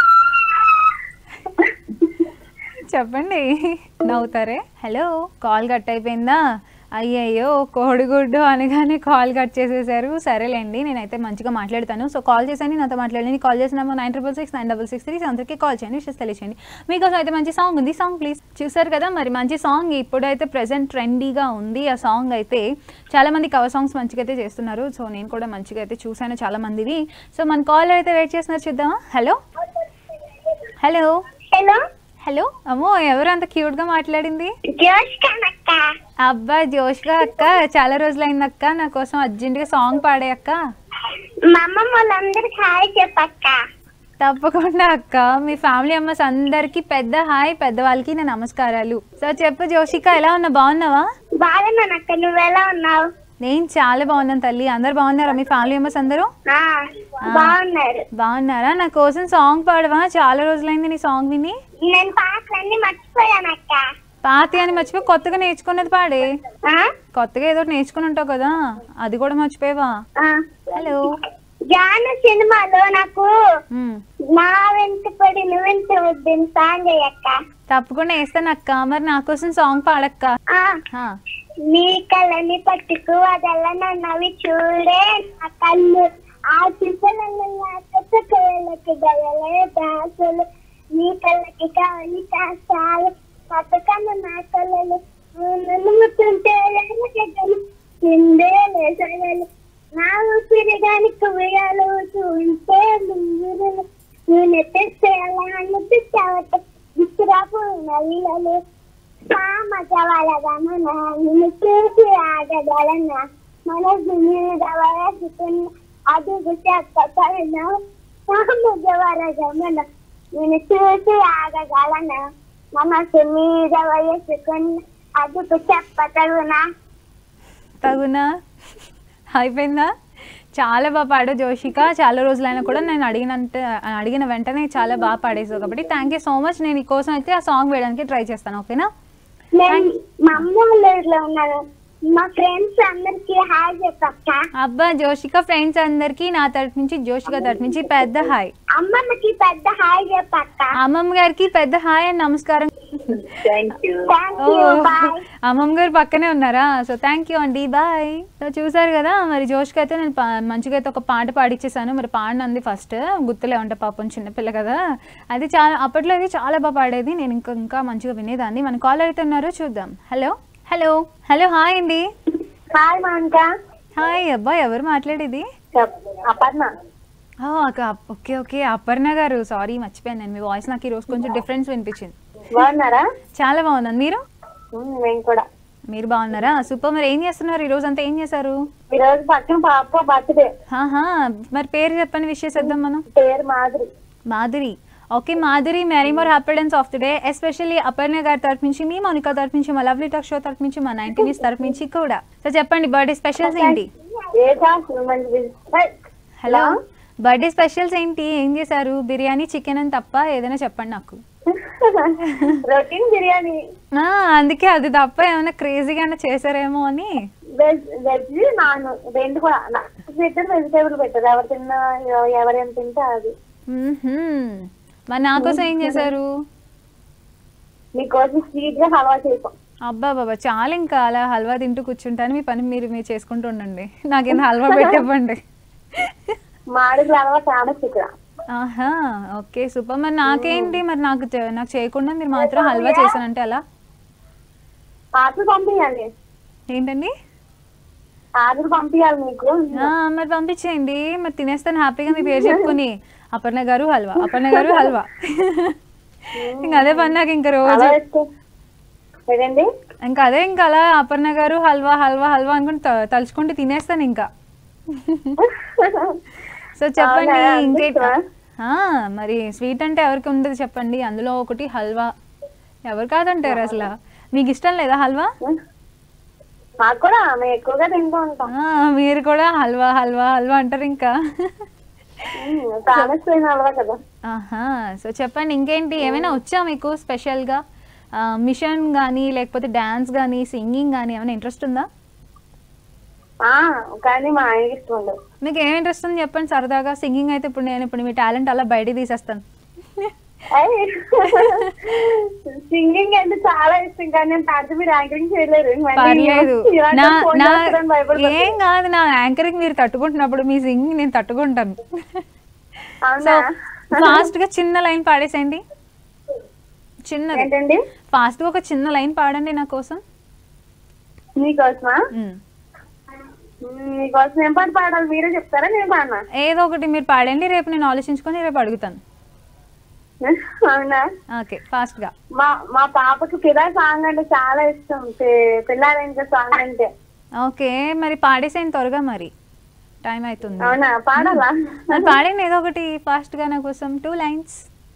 చెప్పండి నవ్వుతారే హలో కాల్ కట్ అయిపోయిందా అయ్యయ్యో కోడిగుడ్డు అనగానే కాల్ కట్ చేసేసారు సరేలేండి నేనైతే మంచిగా మాట్లాడతాను సో కాల్ చేశాను నాతో మాట్లాడండి కాల్ చేసిన number nine triple six nine double six three అందరికీ కాల్ చేయండి విషయం తెలియచేయండి మీకోసం అయితే మంచి సాంగ్ ఉంది సాంగ్ ప్లీజ్ చూసారు కదా మరి మంచి సాంగ్ ఇప్పుడైతే ప్రెసెంట్ ట్రెండీగా ఉంది ఆ సాంగ్ అయితే చాలా మంది కవర్ సాంగ్స్ మంచిగా అయితే చేస్తున్నారు సో నేను కూడా మంచిగా అయితే చూశాను చాలా మందివి సో మన కాల్ అయితే వెయిట్ చేస్తున్నారు చూద్దామా హలో హలో హలో హలో అమ్మో ఎవరు అంత క్యూట్ గా మాట్లాడింది జోష్ కనక్క అబ్బా జోష్గా అక్క చాలా రోజులైంది అక్క నా కోసం అర్జెంట్ గా సాంగ్ పాడే అక్క మా అమ్మమ్మ వాళ్ళందరికి హాయ్ చెప్పక్క తప్పకుండా అక్క మీ ఫ్యామిలీ మెంబర్స్ అందరికి పెద్ద హాయ్ పెద్దవాళ్ళకి నా నమస్కారాలు సో చెప్పు జోషిక ఎలా ఉన్నా బాగున్నావా బాగున్నానక్క నువ్వెలా ఉన్నావు నేను చాలా బాగున్నాను తల్లి అందరు బాగున్నారా మీ ఫ్యామిలీ మెంబర్స్ అందరూ ఆ, బాగున్నారు బాగున్నారా నా కోసం సాంగ్ పాడవా చాలా రోజులైంది నీ సాంగ్ విని నేను పాటలన్నీ మర్చిపోయానక్క పాతి అని మర్చిపోయి కొత్తగా నేర్చుకున్నది పాడే ఆ? కొత్తగా ఏదో ఒకటి నేర్చుకుని ఉంటావు కదా అది కూడా మర్చిపోయావా ఆ. హలో జాను సినిమాలో నాకు మ్మ్. నా వెంట పడి నువ్వెంత వద్దని సాంగ్ అయ్యక్క తప్పకుండా వేస్తాను అక్క మరి నా కోసం సాంగ్ పాడక్క ఆ, హా. నీ కళ్ళని పట్టుకు అదల్ల నవ్వి చూడే నా కళ్ళు ఆ చిప్పలను నా కొత్త కళ్ళకి గలలే దాసులు నీ కళ్ళకి కావాలి కాస్తాలు పట్టుకన్న నా కళ్ళలు నన్ను ముట్టుంటే లేగలు నిందే లేసగలు నా ఊపిరి గాని కువియాలు చూంటే ముందులు నేను ఎత్తేస్తే అలా అనిపించావట విసిరాపు నల్లలు సామజవలగమన నిన్ను చూసి ఆగగలన మనసు మీద వయసుకున్న అదుగు చెప్పగలన సామజవలగమన నిన్ను చూసి ఆగగలన మనసు మీద వయసుకున్న అదుగు చెప్పగలనా తగునా అయిపోయిందా చాలా బాగా పాడు జోషిక చాలా రోజులైనా కూడా నేను అడిగినంత అడిగిన వెంటనే చాలా బాగా పాడేసావు కాబట్టి థ్యాంక్ యూ సో మచ్ నేను ఈ కోసం అయితే ఆ సాంగ్ వేయడానికి ట్రై చేస్తాను ఓకేనా నేను మా అమ్మ వాళ్ళ ఊర్లో ఉన్నాను మా ఫ్రెండ్స్ అందరికి హాయ్ చెప్పక్క అబ్బా జోషిక ఫ్రెండ్స్ అందరికి నా తరపు నుంచి జోషిక తరపు నుంచి పెద్ద హాయ్ అమ్మమ్మకి పెద్ద హాయ్ చెప్పక్క అమ్మమ్మ గారికి పెద్ద హాయ్ అండ్ నమస్కారం థ్యాంక్ యూ బాయ్ అమ్మమ్మ గారు పక్కనే ఉన్నారా సో థ్యాంక్ యూ అండి బాయ్ సో చూసారు కదా మరి జోష్కి అయితే నేను పా- మంచిగా అయితే ఒక పాట పాడిచ్చేసాను మరి పాడినంది ఫస్ట్ గుర్తులే ఉంటే పాపం చిన్నపిల్ల కదా అది చాలా అప్పట్లో అయితే చాలా బాగా పాడేది నేను ఇంకా ఇంకా మంచిగా వినేదాన్ని మన కాలర్ అయితే ఉన్నారో చూద్దాం హలో హలో హలో హాయ్ అండి హాయ్ మాంక హాయ్ అబ్బా ఎవరు మాట్లాడేది అపర్ణ ఆ, అక్క ఓకే ఓకే అపర్ణ గారు సారీ మర్చిపోయాను నేను మీ వాయిస్ నాకు ఈరోజు కొంచెం డిఫరెన్స్ వినిపించింది బాగున్నారా చాలా బాగున్నాను మీరు ఉమ్, మేము కూడా మీరు బాగున్నారా సూపర్ మరి ఏం చేస్తున్నారు ఈరోజు అంతా ఏం చేశారు ఈ రోజు పక్కన పాప బర్త్డే ఆహా మరి పేరు చెప్పండి విష్ చేసేద్దాం మనం పేరు Madhuri Madhuri okay Madhuri many more happy returns of the day especially Aparna గారి తరపు నుంచి మీ మౌనిక తరపు నుంచి మా లవ్లీ టాక్ షో తరపు నుంచి మా నైన్టీ న్యూస్ తరపు నుంచి కూడా సో చెప్పండి బర్త్డే స్పెషల్స్ ఏంటి ఏ క్లాస్ మంచి బిజీ- హలో బర్త్డే స్పెషల్స్ ఏంటి ఏం చేశారు బిర్యానీ చికెన్ అని తప్ప ఏదైనా చెప్పండి నాకు రొటీన్ బిర్యానీ ఆ, అందుకే అది తప్ప ఏమైనా క్రేజీగా చేశారేమో అని వెజ్ వెజ్ నాన్ రెండు కూడా పెట్టారు వెజిటేబుల్ పెట్టారు ఎవరు తిన్నా ఎవరేం తింటే అది మ్మ్హ్మ్. మరి నా కోసం ఏం చేశారు మీకోసం స్వీట్ గా హల్వా చేసాం అబ్బా బాబా చాలా ఇంకా అలా హల్వా తింటూ కూర్చుంటాను మీ పని మీరు మీరు చేసుకుంటూ ఉండండి నాకేం హల్వా పెట్టివ్వండి మామిడి హల్వా ఫేమస్ ఇక్కడ ఆహా ఓకే సూపర్ మరి నాకేంటి మరి నాకు చే- నాకు చేయకుండా మీరు మాత్రం హల్వా చేశానంటే అలా ఆర్డర్ పంపించాలి ఏంటండి ఆర్డర్ పంపించాలి మీకు ఆ, మరి పంపించేయండి మరి తినేస్తాను హ్యాపీగా మీ పేరు చెప్పుకొని అపర్ణ గారు హల్వా అపర్ణ గారు హల్వా ఇంకా అదే పని నాకు ఇంకా రోజు అలా వేసుకో ఏదండి ఇంకా అదే ఇంకా అలా అపర్ణ గారు హల్వా హల్వా హల్వా అనుకుని త- తలుచుకుంటూ తినేస్తాను ఇంకా సో చెప్పండి అవునా? ఇంకేంటి అంతేనా? ఆ, మరి స్వీట్ అంటే ఎవరికి ఉండదు చెప్పండి అందులో ఒకటి హల్వా ఎవరు కాదంటారు అసలు మీకు ఇష్టం లేదా హల్వా మాకు కూడా మేము ఎక్కువగా తింటూ ఉంటాం ఆ, మీరు కూడా హల్వా హల్వా హల్వా అంటారు ఇంకా ఫేమస్ అయిన హల్వా కదా ఆహా సో చెప్పండి ఇంకేంటి ఏమైనా వచ్చా మీకు స్పెషల్గా మిషన్ కానీ లేకపోతే డ్యాన్స్ కానీ సింగింగ్ కానీ ఏమైనా ఇంట్రెస్ట్ ఉందా ఆ, కానీ మా ఆయనకి ఇష్టం ఉండదు మీకు ఏం ఇంట్రెస్ట్ ఉంది చెప్పండి సరదాగా సింగింగ్ అయితే ఇప్పుడు నేను ఇప్పుడు మీ టాలెంట్ అలా బయట తీసేస్తాను సింగింగ్ అంటే చాలా ఇష్టం కానీ నేను పాడితే మీరు యాంకరింగ్ చేయలేరు మళ్ళీ పర్లేదు ఇలాంటి నా ఫోన్ నా చేస్తారని భయపడిపోతాను. ఏం కాదు నా యాంకరింగ్ మీరు తట్టుకుంటున్నప్పుడు మీ సింగింగ్ నేను తట్టుకుంటాను సో అవునా ఫాస్ట్ గా చిన్న లైన్ పాడేసేయండి చిన్నది ఏంటండి ఫాస్ట్ గా ఒక చిన్న లైన్ పాడండి నా కోసం మీకోసమా ఉమ్. మ్మ్, మీకోసం ఏం పాట పాడాలి మీరే చెప్తారా నేను పాడనా ఏదో ఒకటి మీరు పాడండి రేపు నేను ఆలోచించుకొని రేపు అడుగుతాను అవునా ఓకే ఫాస్ట్ గా మా మా పాపకి ఫిదా సాంగ్ అంటే చాలా ఇష్టం పి- పిల్లారెంక సాంగ్ అంటే ఓకే మరి పాడేసేయండి త్వరగా మరి టైం అవుతుంది అవునా పాడాలా మరి పాడండి ఏదో ఒకటి ఫాస్ట్ గా నా కోసం టూ లైన్స్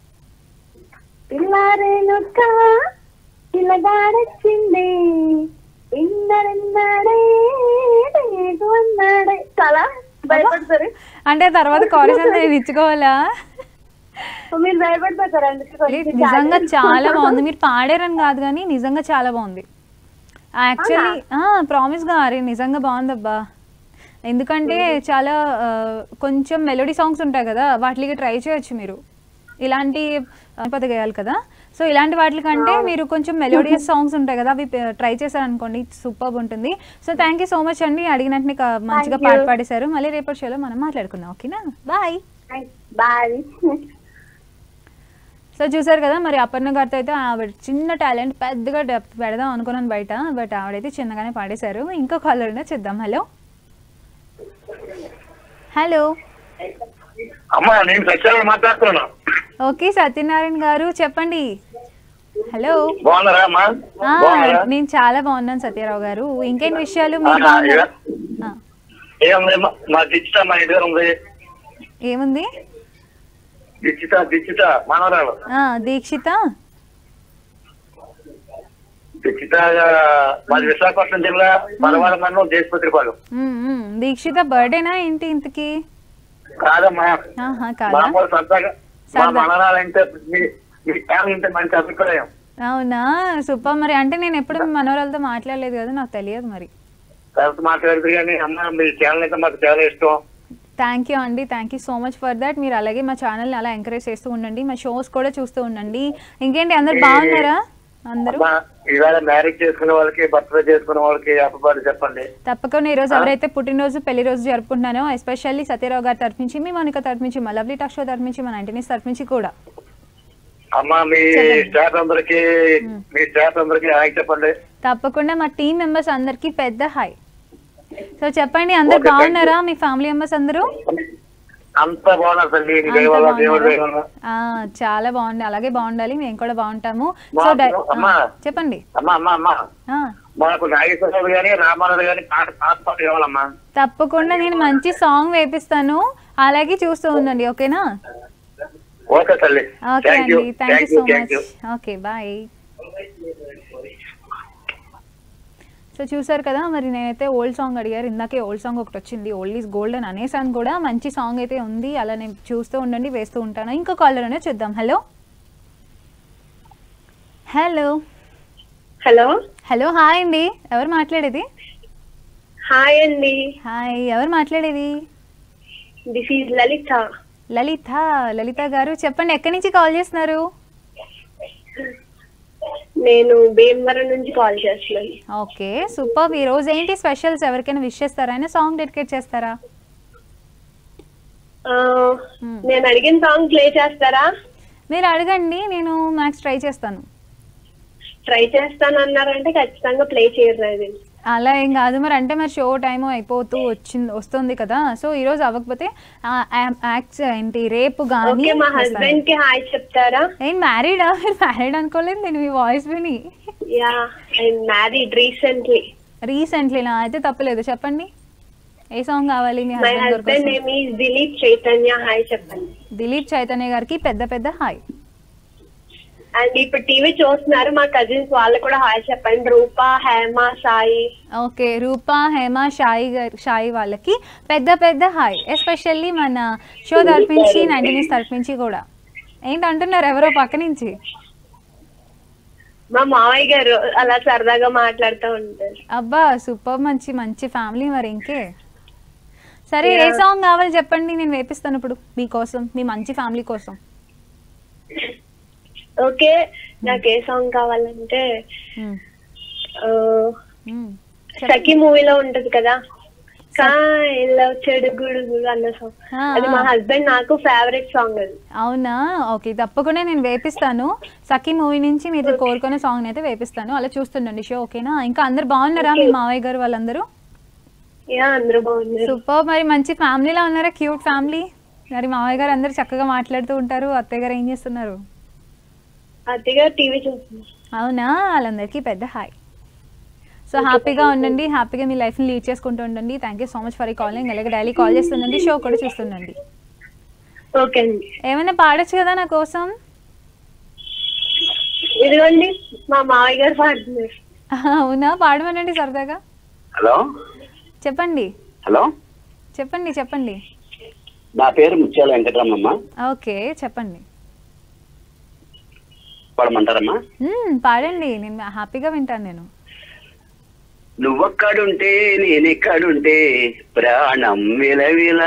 పిల్లారేనుక పిల్లగాడొచ్చింది ఇందరన్నాడే రేగు అన్నాడే చాలా భయపడతారు అంటే తర్వాత కాలేజ్ అంతా నేను ఇచ్చుకోవాలా మీరు భయపడిపోతారు అందుకే లేదు, కొంచెం నిజంగా జాగ్రత్త. చాలా బాగుంది మీరు పాడారని కాదు కానీ నిజంగా చాలా బాగుంది యాక్చువల్లీ ప్రామిస్గా అరే నిజంగా బాగుందబ్బా ఎందుకంటే చాలా ఆ, కొంచెం మెలోడీ సాంగ్స్ ఉంటాయి కదా వాటికి ట్రై చేయొచ్చు మీరు ఇలాంటి పద గేయాలి కదా సో ఇలాంటి వాటి కంటే మీరు కొంచెం మెలోడియస్ సాంగ్స్ ఉంటాయి కదా అవి ట్రై చేశారనుకోండి సూపర్ ఉంటుంది so thank you so much అండి అడిగినట్టు మంచిగా పాట పాడేశారు మళ్ళీ రేపటి షోలో మనం మాట్లాడుకుందాం ఓకేనా బాయ్ బాయ్ సో చూసారు కదా మరి అపర్ణ గారితో అయితే ఆవిడ చిన్న టాలెంట్ పెద్దగా డెప్ పెడదాం అనుకున్నాను బయట బట్ ఆవిడైతే చిన్నగానే పాడేశారు ఇంకో కాలర్ చూద్దాం హలో హలో అమ్మా నేను సత్యాలు మాట్లాడుతున్నా ఓకే సత్యనారాయణ గారు చెప్పండి హలో బాగున్నారా అమ్మా ఆ, బాగున్నారా నేను చాలా బాగున్నాను సత్యారావు గారు ఇంకేంటి విషయాలు మీరు ఆహా, బాగున్నారా ఆ, ఏముంది మా- మా దిచ్చిత మా ఇంటి దగ్గర ఉంది ఏముంది దిచ్చిత దిచ్చిత మనవరాలు ఆ, దీక్షిత దిచ్చిత మాది విశాఖపట్నం జిల్లా పరవాడ మండలం దేశపత్రిపాలెం ఉమ్, ఉమ్. దీక్షిత బర్త్డేనా ఏంటి ఇంతకి కాదమ్మా ఆహా కాదా మామూలు సరదాగా మా సరదా. మనవరాలంటే మీ మీ ఫ్యామిలీ అంటే మంచి అభిప్రాయం అవునా సూపర్ మరి అంటే నేను ఎప్పుడు మీ మనవరాలతో మాట్లాడలేదు కదా నాకు తెలియదు మరి తర్వాత మాట్లాడుతూ కానీ అమ్మ మీ ఛానల్ అయితే మాకు చాలా ఇష్టం థ్యాంక్ యూ అండి thank you so much for that మీరు అలాగే మా ఛానల్ని అలా ఎంకరేజ్ చేస్తూ ఉండండి మా షోస్ కూడా చూస్తూ ఉండండి ఇంకేంటి అందరు బాగున్నారా అందరూ అమ్మా ఇవాళ మ్యారేజ్ చేసుకునే వాళ్ళకి బర్త్డే చేసుకునే వాళ్ళకి అప్పబాటు చెప్పండి తప్పకుండా ఈరోజు ఎవరైతే పుట్టినరోజు పెళ్లి రోజు జరుపుకుంటున్నానో ఎస్పెషల్లీ సత్యరావు గారి తరఫు నుంచి మీ మౌనిక తరఫు నుంచి మా లవ్లీ టాక్ షో తరఫు నుంచి మా నైన్టీన్ తరఫు నుంచి కూడా అమ్మ మీ చెప్పండి. స్టాఫ్ అందరికి మీ స్టాఫ్ అందరికి హాయ్ చెప్పండి తప్పకుండా మా టీం మెంబర్స్ అందరికీ పెద్ద హాయ్ సో చెప్పండి అందరు Okay, thank you. బాగున్నారా మీ ఫ్యామిలీ మెంబర్స్ అందరూ అంత బాగున్నారు తల్లి నీ అంత దయ వల్ల దేవుడి దయ బాగున్నారా? వల్ల. ఆ, చాలా బాగుంది అలాగే బాగుండాలి మేము కూడా బాగుంటాము మా- సో డై- అమ్మా. ఆ, చెప్పండి అమ్మ అమ్మ అమ్మ ఆ, మాకు నాగేశ్వరరావు గాని రామారావు గాని పాట పాట పాట కావాలమ్మా తప్పకుండా నేను మంచి సాంగ్ వేపిస్తాను అలాగే చూస్తూ ఉండండి ఓకేనా ఓకే తల్లి ఓకే థ్యాంక్ యూ అండి thank you so thank much you okay bye so చూసారు కదా మరి నేనైతే ఓల్డ్ సాంగ్ అడిగారు ఇందాకే ఓల్డ్ సాంగ్ ఒకటి వచ్చింది ఓల్డ్ ఈజ్ గోల్డ్ అని అనేసాను కూడా మంచి సాంగ్ అయితే ఉంది అలా నేను చూస్తూ ఉండండి వేస్తూ ఉంటాను ఇంకో కాలర్ అనే చూద్దాం hello hello hello hello hi అండి ఎవరు మాట్లాడేది హాయ్ అండి హాయ్ ఎవరు మాట్లాడేది దిస్ ఈజ్ లలిత లలిత లలిత గారు చెప్పండి ఎక్కడి నుంచి కాల్ చేస్తున్నారు నేను భీమవరం నుంచి కాల్ చేస్తున్నాను ఓకే సూపర్ ఈ రోజు ఏంటి స్పెషల్స్ ఎవరికైనా విష్ చేస్తారా అయినా సాంగ్ డెడికేట్ చేస్తారా ఆ, నేను అడిగిన సాంగ్ ప్లే చేస్తారా మీరు అడగండి నేను మ్యాక్స్ ట్రై చేస్తాను ట్రై చేస్తాను అన్నారంటే ఖచ్చితంగా ప్లే చేయరు అది అలా ఏం కాదు మరి అంటే మరి షో టైం అయిపోతూ వచ్చింది వస్తుంది కదా సో ఈ రోజు అవ్వకపోతే ఆ, ఆ- యాక్ట్ ఏంటి రేపు కానీ ఓకే మా హస్బెండ్ కి హాయ్ చెప్తారా ఏం మ్యారీడా మీరు మ్యారీడ్ అనుకోలేదు నేను మీ వాయిస్ విని yeah I married recently recently నా అయితే తప్పలేదు చెప్పండి ఏ సాంగ్ కావాలి మీ my husband husband name is Dilip Chaitanya hi చెప్పండి దిలీప్ చైతన్య గారికి పెద్ద పెద్ద హాయ్ అండ్ ఇప్పుడు టీవీ చూస్తున్నారు మా కజిన్స్ వాళ్ళు కూడా హాయ్ చెప్పండి రూపా హేమ సాయి ఓకే రూపా హేమ షాయి గారి షాయి వాళ్ళకి పెద్ద పెద్ద హాయ్ ఎస్పెషల్లీ మన షో తరపించి నైన్టీ న్యూస్ తరపించి కూడా ఏంటి అంటున్నారు ఎవరో పక్క నుంచి మా మావయ్య గారు అలా సరదాగా మాట్లాడుతూ ఉంటారు అబ్బా సూపర్ మంచి మంచి ఫ్యామిలీ మరి ఇంకే సరే ఏ సాంగ్ కావాలి చెప్పండి నేను వేపిస్తాను ఇప్పుడు మీకోసం మీ మంచి ఫ్యామిలీ కోసం ఓకే నాకు ఏ సాంగ్ కావాలంటే మ్మ్. ఆ, మ్మ్. సఖి మూవీలో ఉంటది కదా కాయలో చెడు గుడుగుడు అన్న సాంగ్ ఆ, అది మా ఆ. హస్బెండ్ నాకు ఫేవరెట్ సాంగ్ అది అవునా ఓకే తప్పకుండా నేను వేపిస్తాను సఖీ మూవీ నుంచి మీరు కోరుకునే సాంగ్ అయితే వేపిస్తాను అలా చూస్తుండండి షో ఓకేనా ఇంకా అందరు బాగున్నారా మీ మావయ్య గారు వాళ్ళందరూ యా అందరూ బాగున్నారు సూపర్ మరి మంచి ఫ్యామిలీలా ఉన్నారా క్యూట్ ఫ్యామిలీ మరి మావయ్య గారు అందరూ చక్కగా మాట్లాడుతూ ఉంటారు అత్తయ్య గారు ఏం చేస్తున్నారు అతిగా టీవీ చూస్తున్నారు అవునా వాళ్ళందరికీ పెద్ద హాయ్ సో హ్యాపీగా ఉండండి హ్యాపీగా మీ లైఫ్ని లీడ్ చేసుకుంటూ ఉండండి thank you so much for ఈ కాలింగ్ అలాగే డైలీ కాల్ చేస్తుండండి షో కూడా చూస్తుండండి ఓకే అండి ఏమైనా పాడొచ్చు కదా నా కోసం ఇదిగోండి మా మావయ్య గారు పాడుతున్నారు అవునా పాడమనండి సరదాగా హలో చెప్పండి హలో చెప్పండి చెప్పండి నా పేరు ముత్యాల వెంకటరమమ్మ ఓకే చెప్పండి పడమంటారమ్మా మ్మ్, పాడండి నేను హ్యాపీగా వింటాను నేను నువ్వొక్కడుంటే నేనెక్కడుంటే ప్రాణం విలవిల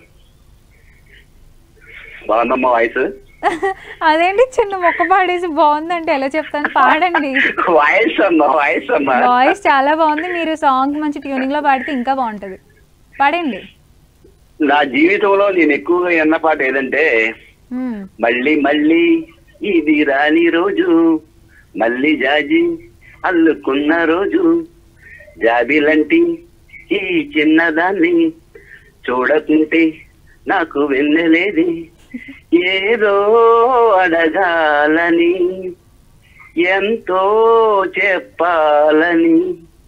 బాగుందమ్మా వాయిస్ అదేంటి చిన్న మొక్క పాడేసి బాగుందంటే ఎలా చెప్తాను పాడండి వాయిస్ అమ్మా వాయిస్ అమ్మా వాయిస్ చాలా బాగుంది మీరు సాంగ్ మంచి ట్యూనింగ్ లో పాడితే ఇంకా బాగుంటది పాడండి నా జీవితంలో నేను ఎక్కువగా విన్న పాట ఏదంటే మ్మ్. మళ్ళీ మళ్ళీ ఇది రాని రోజు మళ్ళీ జాజి అల్లుకున్న రోజు జాబిలంటి ఈ చిన్నదాన్ని చూడకుంటే నాకు వెన్నెలేది ఏదో అడగాలని ఎంతో చెప్పాలని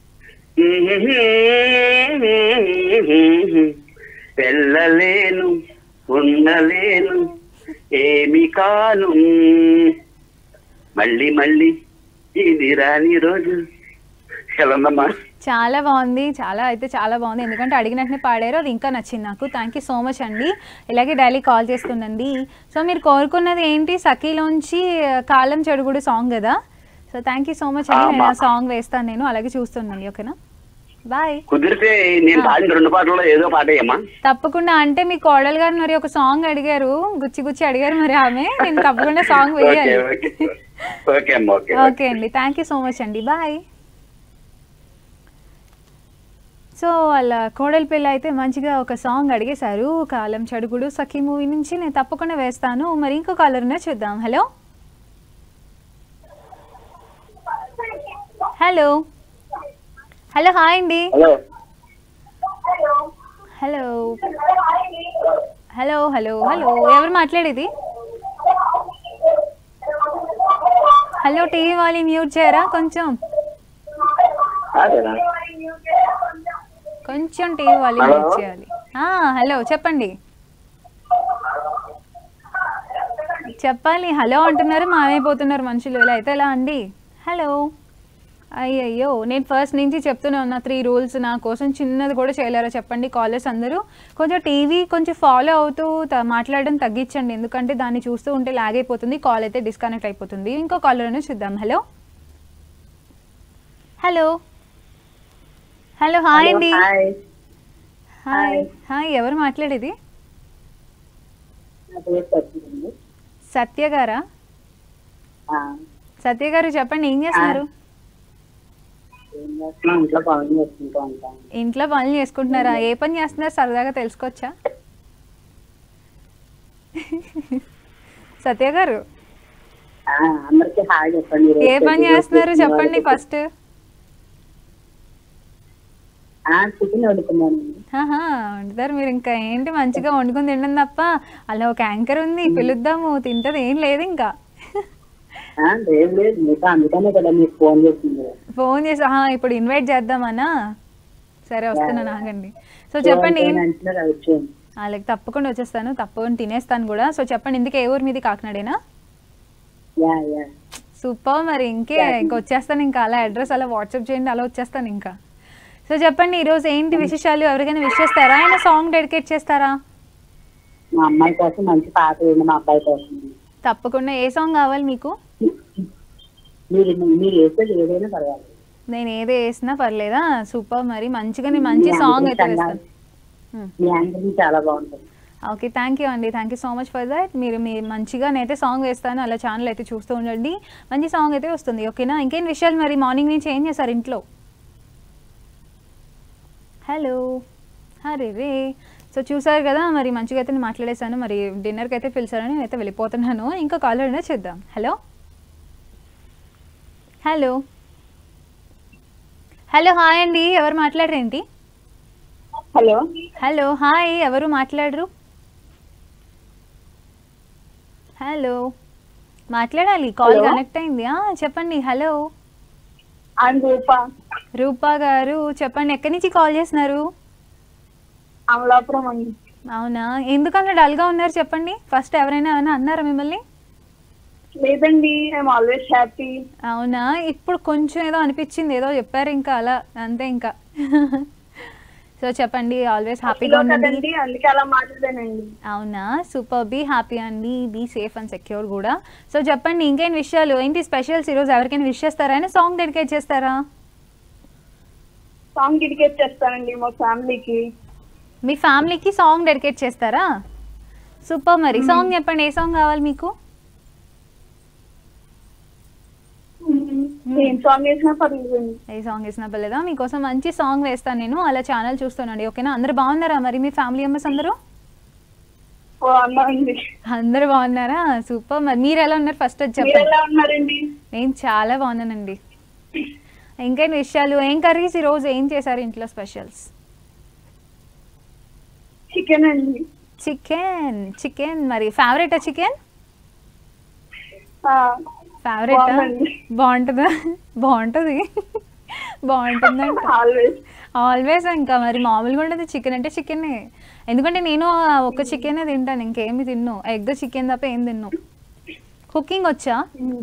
వెళ్ళలేను ఉండలేను ఏమి కాను మళ్ళీ మళ్ళీ ఇది రాని రోజు ఎలా ఉందమ్మా చాలా బాగుంది చాలా అయితే చాలా బాగుంది ఎందుకంటే అడిగినట్టునే పాడారు అది ఇంకా నచ్చింది నాకు థ్యాంక్ యూ సో మచ్ అండి ఇలాగే డైలీ కాల్ చేస్తుండండి సో మీరు కోరుకున్నది ఏంటి సఖీలోంచి కాలం చెడుగుడు సాంగ్ కదా so thank you so much అండి నేను ఆ సాంగ్ వేస్తాను నేను అలాగే చూస్తుండండి ఓకేనా బాయ్ కుదిరితే నేను పాడిన రెండు పాటల్లో ఏదో పాట వేయమ్మా తప్పకుండా అంటే మీ కోడలు గారు మరి ఒక సాంగ్ అడిగారు గుచ్చి గుచ్చి అడిగారు మరి ఆమె నేను తప్పకుండా సాంగ్ ఓకే వేయాలి ఓకే ఓకే అమ్మా ఓకే ఓకే అండి థ్యాంక్ యూ సో మచ్ అండి బాయ్ సో వాళ్ళ కోడలి పిల్ల అయితే మంచిగా ఒక సాంగ్ అడిగేశారు కాలం చడుగుడు సఖీ మూవీ నుంచి నేను తప్పకుండా వేస్తాను మరి ఇంకో కాలర్ ఉన్నా చూద్దాం హలో హలో హలో హాయ్ అండి hello hello hello hello hello ఎవరు మాట్లాడేది హలో టీవీ వాళ్ళు మ్యూట్ చేయరా కొంచెం అదేనా కొంచెం టీవీ వాళ్ళు హలో? మ్యూట్ చేయాలి ఆ, హలో చెప్పండి చెప్పాలి హలో అంటున్నారు మామైపోతున్నారు మనుషులు ఇలా అయితే ఎలా అండి హలో అయ్యయ్యో నేను ఫస్ట్ నుంచి చెప్తూనే ఉన్నా త్రీ రూల్స్ నా కోసం చిన్నది కూడా చేయలేరా చెప్పండి కాలర్స్ అందరూ కొంచెం టీవీ కొంచెం ఫాలో అవుతూ త- మాట్లాడడం తగ్గించండి ఎందుకంటే దాన్ని చూస్తూ ఉంటే లాగ్ అయిపోతుంది కాల్ అయితే డిస్కనెక్ట్ అయిపోతుంది ఇంకో కాలర్ అని చూద్దాం హలో హలో హలో హాయ్ అండి హాయ్ హాయ్ హాయ్ ఎవరు మాట్లాడేది నా పేరు సత్యండి సత్య గారా సత్య గారు చెప్పండి ఏం చేస్తున్నారు ఏం చేస్తున్నాం ఇంట్లో పనులు చేసుకుంటూ ఉంటాం ఇంట్లో పనులు చేసుకుంటున్నారా ఏ పని చేస్తున్నారు సరదాగా తెలుసుకోవచ్చా సత్య గారు ఆ, అందరికీ హాయ్ చెప్పండి ఈరోజు ఏ పని ప్రతి చేస్తున్నారు రోజు చెప్పండి వాళ్ళకి- ఫస్ట్ ఆ, చికెన్ వండుకున్నానండి ఆహా, వండుతారు మీరు ఇంకా ఏంటి మంచిగా వండుకొని తినడం తప్ప అలా ఒక యాంకర్ ఉంది పిలుద్దాము తింటది ఏం లేదు ఇంకా ఆ, లేదు లేదు మీకు అందుకనే కదా మీకు ఫోన్ చేసింది ఫోన్ చేసి ఆహా, ఇప్పుడు ఇన్వైట్ చేద్దామనా సరే వస్తున్నాను ఆగండి సో చెప్పండి ఏం అంటే వచ్చేయండి వాళ్ళకి తప్పకుండా వచ్చేస్తాను తప్పకుండా తినేస్తాను కూడా సో చెప్పండి ఇందుకే ఏ ఊరు మీది కాకినాడేనా యా యా సూపర్ మరి ఇంకే ఇంకా వచ్చేస్తాను ఇంకా అలా అడ్రస్ అలా వాట్సాప్ చేయండి అలా వచ్చేస్తాను ఇంకా సో చెప్పండి ఈరోజు ఏంటి విశేషాలు ఎవరికైనా విష్ చేస్తారా ఆయన సాంగ్ డెడికేట్ చేస్తారా మా అమ్మాయి కోసం మంచి పాట వేయండి మా అబ్బాయి కోసం తప్పకుండా ఏ సాంగ్ కావాలి మీకు మీరు మీరు వేసేది ఏదైనా పర్వాలేదు నేను ఏది వేసినా పర్లేదా సూపర్ మరి మంచిగా నేను మంచి సాంగ్ అయితే వేస్తాను మీ యాంకరింగ్ చాలా బాగుంటుంది ఓకే థ్యాంక్ యూ అండి thank you so much for that మీరు మీ మంచిగా నేనైతే సాంగ్ వేస్తాను అలా ఛానల్ అయితే చూస్తూ ఉండండి మంచి సాంగ్ అయితే వస్తుంది ఓకేనా ఇంకేం విషయాలు మరి మార్నింగ్ నుంచి ఏం చేశారు ఇంట్లో హలో హరే రే సో చూసారు కదా మరి మంచిగా అయితే నేను మాట్లాడేశాను మరి డిన్నర్కి అయితే పిలిచారని నేనైతే వెళ్ళిపోతున్నాను ఇంకా కాలర్ అయినా చేద్దాం హలో హలో హలో హాయ్ అండి ఎవరు మాట్లాడరేంటి హలో హలో హాయ్ ఎవరు మాట్లాడరు హలో మాట్లాడాలి కాల్ Hello? కనెక్ట్ అయింది ఆ, చెప్పండి హలో ఆయన రూప రూపా గారు చెప్పండి ఎక్కడి నుంచి కాల్ చేస్తున్నారు అమలాపురం అండి అవునా ఎందుకంటే డల్గా ఉన్నారు చెప్పండి ఫస్ట్ ఎవరైనా ఏమైనా అన్నారా మిమ్మల్ని లేదండి ఐఎమ్ ఆల్వేస్ హ్యాపీ అవునా ఇప్పుడు కొంచెం ఏదో అనిపించింది ఏదో చెప్పారు ఇంకా అలా అంతే ఇంకా సో చెప్పండి ఆల్వేస్ హ్యాపీగా ఉండండి కదండి అందుకే అలా మాట్లాడానండి అవునా సూపర్ బీ హ్యాపీ అండి బీ సేఫ్ అండ్ సెక్యూర్ కూడా సో చెప్పండి ఇంకేం విషయాలు ఏంటి స్పెషల్స్ ఈరోజు ఎవరికైనా విష్ చేస్తారా అయినా సాంగ్ డెడికేట్ చేస్తారా సాంగ్ డెడికేట్ చేస్తానండి మా ఫ్యామిలీకి మీ ఫ్యామిలీకి సాంగ్ డెడికేట్ చేస్తారా సూపర్ మరి సాంగ్ చెప్పండి ఏ సాంగ్ కావాలి మీకు ఏం సాంగ్ వేసినా పర్లేదండి ఏ సాంగ్ వేసినా పర్లేదా మీకోసం మంచి సాంగ్ వేస్తాను నేను అలా ఛానల్ చూస్తానండి ఓకేనా అందరు బాగున్నారా మరి మీ ఫ్యామిలీ మెంబర్స్ అందరూ ఓ అన్నాండి అందరు బాగున్నారా సూపర్ మరి మీరు ఎలా ఉన్నారు ఫస్ట్ అది మీరు చెప్పండి ఎలా ఉన్నారండి నేను చాలా బాగున్నానండి ఇంకేం విషయాలు ఏం కర్రీస్ ఈరోజు ఏం చేశారు ఇంట్లో స్పెషల్స్ చికెన్ అండి చికెన్ చికెన్ మరి ఫేవరెటా చికెన్ ఆ, ఫేవరెటా బాగుందండి. బాగుంటుందా బాగుంటుంది బాగుంటుందంట ఆల్వేస్ ఆల్వేస్ ఇంకా మరి మామూలుగా ఉండదు చికెన్ అంటే చికెనే ఎందుకంటే నేను ఆ ఒక్క చికెనే తింటాను ఇంకేమి తిన్ను ఎగ్ చికెన్ తప్ప ఏం తిన్ను కుకింగ్ వచ్చా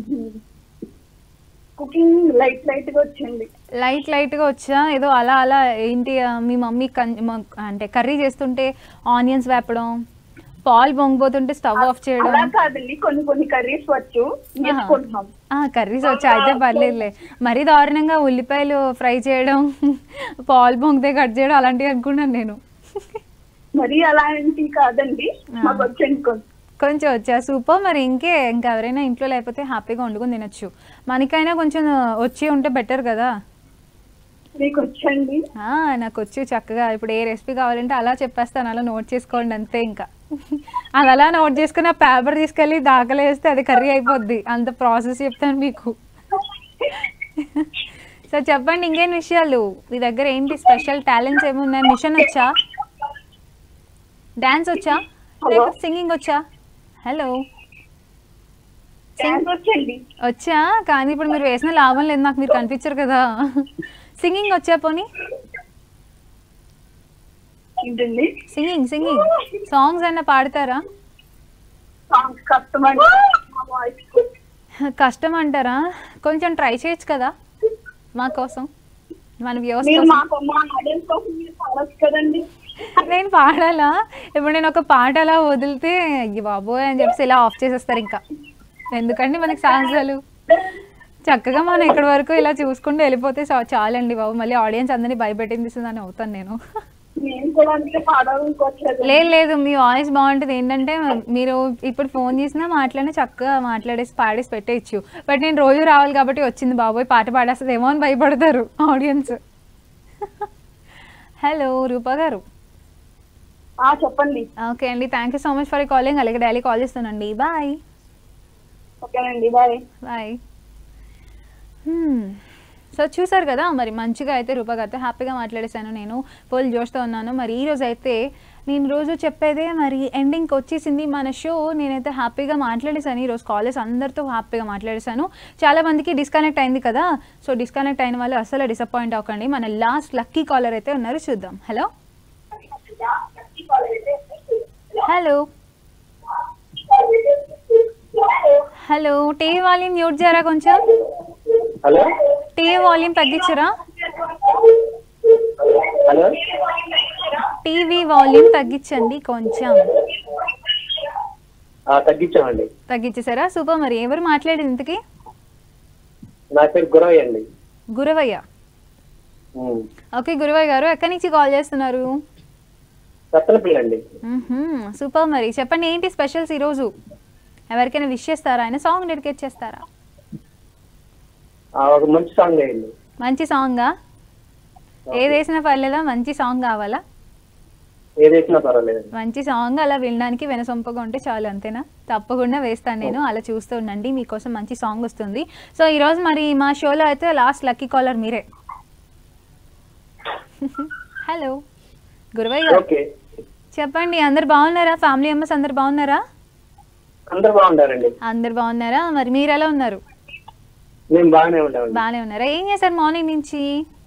కుకింగ్ లైట్ లైట్ గా వచ్చింది లైట్ లైట్గా వచ్చా ఏదో అలా అలా ఏంటి ఆ, మీ మమ్మీ కన్ మ- అంటే కర్రీ చేస్తుంటే ఆనియన్స్ వేపడం పాలు పొంగిపోతుంటే స్టవ్ ఆఫ్ చేయడం అలా కాదండి కొన్ని కొన్ని కర్రీస్ వచ్చు నేర్చుకుంటున్నాం కర్రీస్ వచ్చా అయితే పర్లేదులే మరీ దారుణంగా ఉల్లిపాయలు ఫ్రై చేయడం పాలు పొంగితే కట్ చేయడం అలాంటివి అనుకున్నాను నేను మరి అలాంటివి కాదండి మాకు వచ్చండి కొన్ని కొంచెం వచ్చా సూపర్ మరి ఇంకే ఇంకా ఎవరైనా ఇంట్లో లేకపోతే హ్యాపీగా వండుకొని తినొచ్చు మనకైనా కొంచెం వచ్చి ఉంటే బెటర్ కదా మీకు వచ్చండి ఆ, నాకు వచ్చి చక్కగా ఇప్పుడు ఏ రెసిపీ కావాలంటే అలా చెప్పేస్తాను అలా నోట్ చేసుకోండి అంతే ఇంకా అది అలా నోట్ చేసుకుని ఆ పేపర్ తీసుకెళ్ళి దాఖలు వేస్తే అది కర్రీ అయిపోద్ది అంత ప్రాసెస్ చెప్తాను మీకు సో చెప్పండి ఇంకేం విషయాలు మీ దగ్గర ఏంటి స్పెషల్ టాలెంట్స్ ఏమున్నాయి మిషన్ వచ్చా డాన్స్ వచ్చా లేకపోతే సింగింగ్ వచ్చా హలో డాన్స్ వచ్చండి వచ్చా కానీ ఇప్పుడు మీరు వేసిన లాభం లేదు నాకు మీరు కనిపించరు కదా సింగింగ్ వచ్చా పోనీ ఏంటండి సింగింగ్ సింగింగ్ సాంగ్స్ అయినా పాడతారా సాంగ్స్ కష్టం అండి మా voice కి. కష్టం అంటారా కొంచెం ట్రై చేయొచ్చు కదా మా కోసం మన వ్యూస్ మీరు కోసం మాకు మా ఆడియన్స్ కోసం మీరు పాడొచ్చు కదండి నేను పాడాలా ఇప్పుడు నేను ఒక పాట అలా వదిలితే అయ్యి బాబోయ్ అని చెప్పేసి ఇలా ఆఫ్ చేసేస్తారు ఇంకా ఎందుకండి మనకి సాహసాలు చక్కగా మనం ఇక్కడి వరకు ఇలా చూసుకుంటూ వెళ్ళిపోతే చా- చాలండి బాబు మళ్ళీ ఆడియన్స్ అందరినీ భయపెట్టింది అని అవుతాను నేను నేను కూడా అందుకే పాడాలనుకోవట్లేదు లేదు లేదు మీ వాయిస్ బాగుంటుంది ఏంటంటే మీరు ఇప్పుడు ఫోన్ చేసినా మాట్లాడినా చక్కగా మాట్లాడేసి పాడేసి పెట్టేయచ్చు బట్ నేను రోజు రావాలి కాబట్టి వచ్చింది బాబోయ్ పాట పాడేస్తుందేమో అని భయపడతారు ఆడియన్స్ హలో రూపా గారు ఆ చెప్పండి ఓకే అండి thank you so much for calling అలాగే డైలీ కాల్ చేస్తానండి బాయ్ ఓకేనండి బాయ్ బాయ్ సో చూసారు కదా మరి మంచిగా అయితే రూపా గారితో హ్యాపీగా మాట్లాడేశాను నేను ఫుల్ జోష్తో ఉన్నాను మరి ఈ రోజు అయితే నేను రోజు చెప్పేదే మరి ఎండింగ్కి వచ్చేసింది మన షో నేనైతే హ్యాపీగా మాట్లాడేశాను ఈరోజు కాలేజ్ అందరితో హ్యాపీగా మాట్లాడేశాను చాలా మందికి డిస్కనెక్ట్ అయింది కదా సో డిస్కనెక్ట్ అయిన వాళ్ళు అసలు డిసప్పాయింట్ అవ్వకండి మన లాస్ట్ లక్కీ కాలర్ అయితే ఉన్నారు చూద్దాం hello hello hello TV volume mute చేయరా కొంచెం హలో టీవీ వాల్యూమ్ తగ్గించరా హలో టీవీ వాల్యూమ్ తగ్గించండి కొంచెం ఆ, తగ్గించామండి తగ్గించేసారా సూపర్ మరి ఎవరు మాట్లాడేది ఇంతకి నా పేరు గురవయ్య అండి గురవయ్య ఉమ్. ఓకే గురవయ్య గారు ఎక్కడి నుంచి కాల్ చేస్తున్నారు రత్నపిల్లి అండి మ్మ్హ్మ్. సూపర్ మరి చెప్పండి ఏంటి స్పెషల్స్ ఈరోజు ఎవరికైనా విష్ చేస్తారా ఆయన సాంగ్ డెడికేట్ చేస్తారా ఆ, ఒక మంచి సాంగ్ వేయండి మంచి సాంగా ఏది వేసినా పర్లేదా మంచి సాంగ్ కావాలా ఏది వేసినా పర్వాలేదండి మంచి సాంగ్ అలా వినడానికి వినసొంపగా ఉంటే చాలు అంతేనా తప్పకుండా వేస్తాను నేను అలా చూస్తూ ఉండండి మీకోసం మంచి సాంగ్ వస్తుంది సో ఈరోజు మరి మా షోలో అయితే లాస్ట్ లక్కీ కాలర్ మీరే హలో గురువయ్య గారు ఓకే చెప్పండి అందరు బాగున్నారా ఫ్యామిలీ మెంబర్స్ అందరు బాగున్నారా అందరు బాగుంటారండి అందరు బాగున్నారా మరి మీరు ఎలా ఉన్నారు మేము బాగానే ఉంటామండి బాగానే ఉన్నారా ఏం చేశారు మార్నింగ్ నుంచి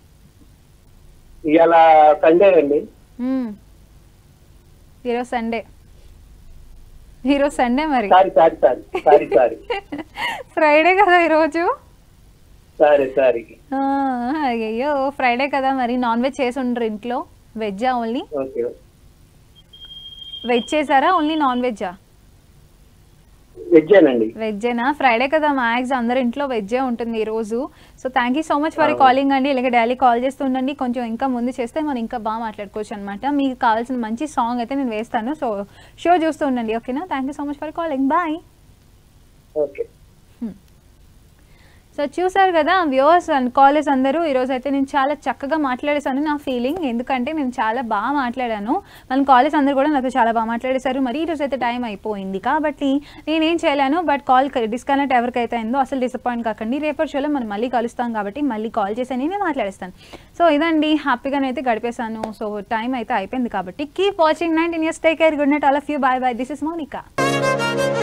ఇవాళ సండే అండి మ్మ్. ఈరోజు సండే ఈరోజు సండే మరి sorry sorry sorry sorry sorry Friday కదా ఈరోజు సారీ సారీ ఆ, అయ్యయ్యో ఫ్రైడే కదా మరి నాన్ వెజ్ చేసి ఉండరు ఇంట్లో వెజ్జా ఓన్లీ ఓకే వెజ్ చేసారా ఓన్లీ నాన్ వెజ్జా వెజ్జేనండి వెజ్జేనా ఫ్రైడే కదా మ్యాక్స్ అందరి ఇంట్లో వెజ్జే ఉంటుంది ఈ రోజు so thank you so much for calling అండి ఇలాగే డైలీ కాల్ చేస్తూ ఉండండి కొంచెం ఇంకా ముందు చేస్తే మనం ఇంకా బాగా మాట్లాడుకోవచ్చు అనమాట మీకు కావాల్సిన మంచి సాంగ్ అయితే నేను వేస్తాను సో షో చూస్తూ ఉండండి ఓకేనా thank you so much for calling bye okay so చూసారు కదా వ్యూవర్స్ అండ్ కాలేజ్ అందరూ ఈరోజు అయితే నేను చాలా చక్కగా మాట్లాడేశాను నా ఫీలింగ్ ఎందుకంటే నేను చాలా బాగా మాట్లాడాను మన కాలేజ్ అందరూ కూడా నాతో చాలా బాగా మాట్లాడేశారు మరి ఈరోజు అయితే టైం అయిపోయింది కాబట్టి నేనేం చేయలేను బట్ కాల్ డిస్కనెక్ట్ ఎవరికైతే అయిందో అసలు డిసప్పాయింట్ కాకండి రేపటి షోలో మనం మళ్ళీ కలుస్తాం కాబట్టి మళ్ళీ కాల్ చేసి నేనే మాట్లాడేస్తాను సో ఇదండి హ్యాపీగానైతే గడిపేశాను సో టైం అయితే అయిపోయింది కాబట్టి keep watching nineteen years take care good night all of you bye bye this is Mounika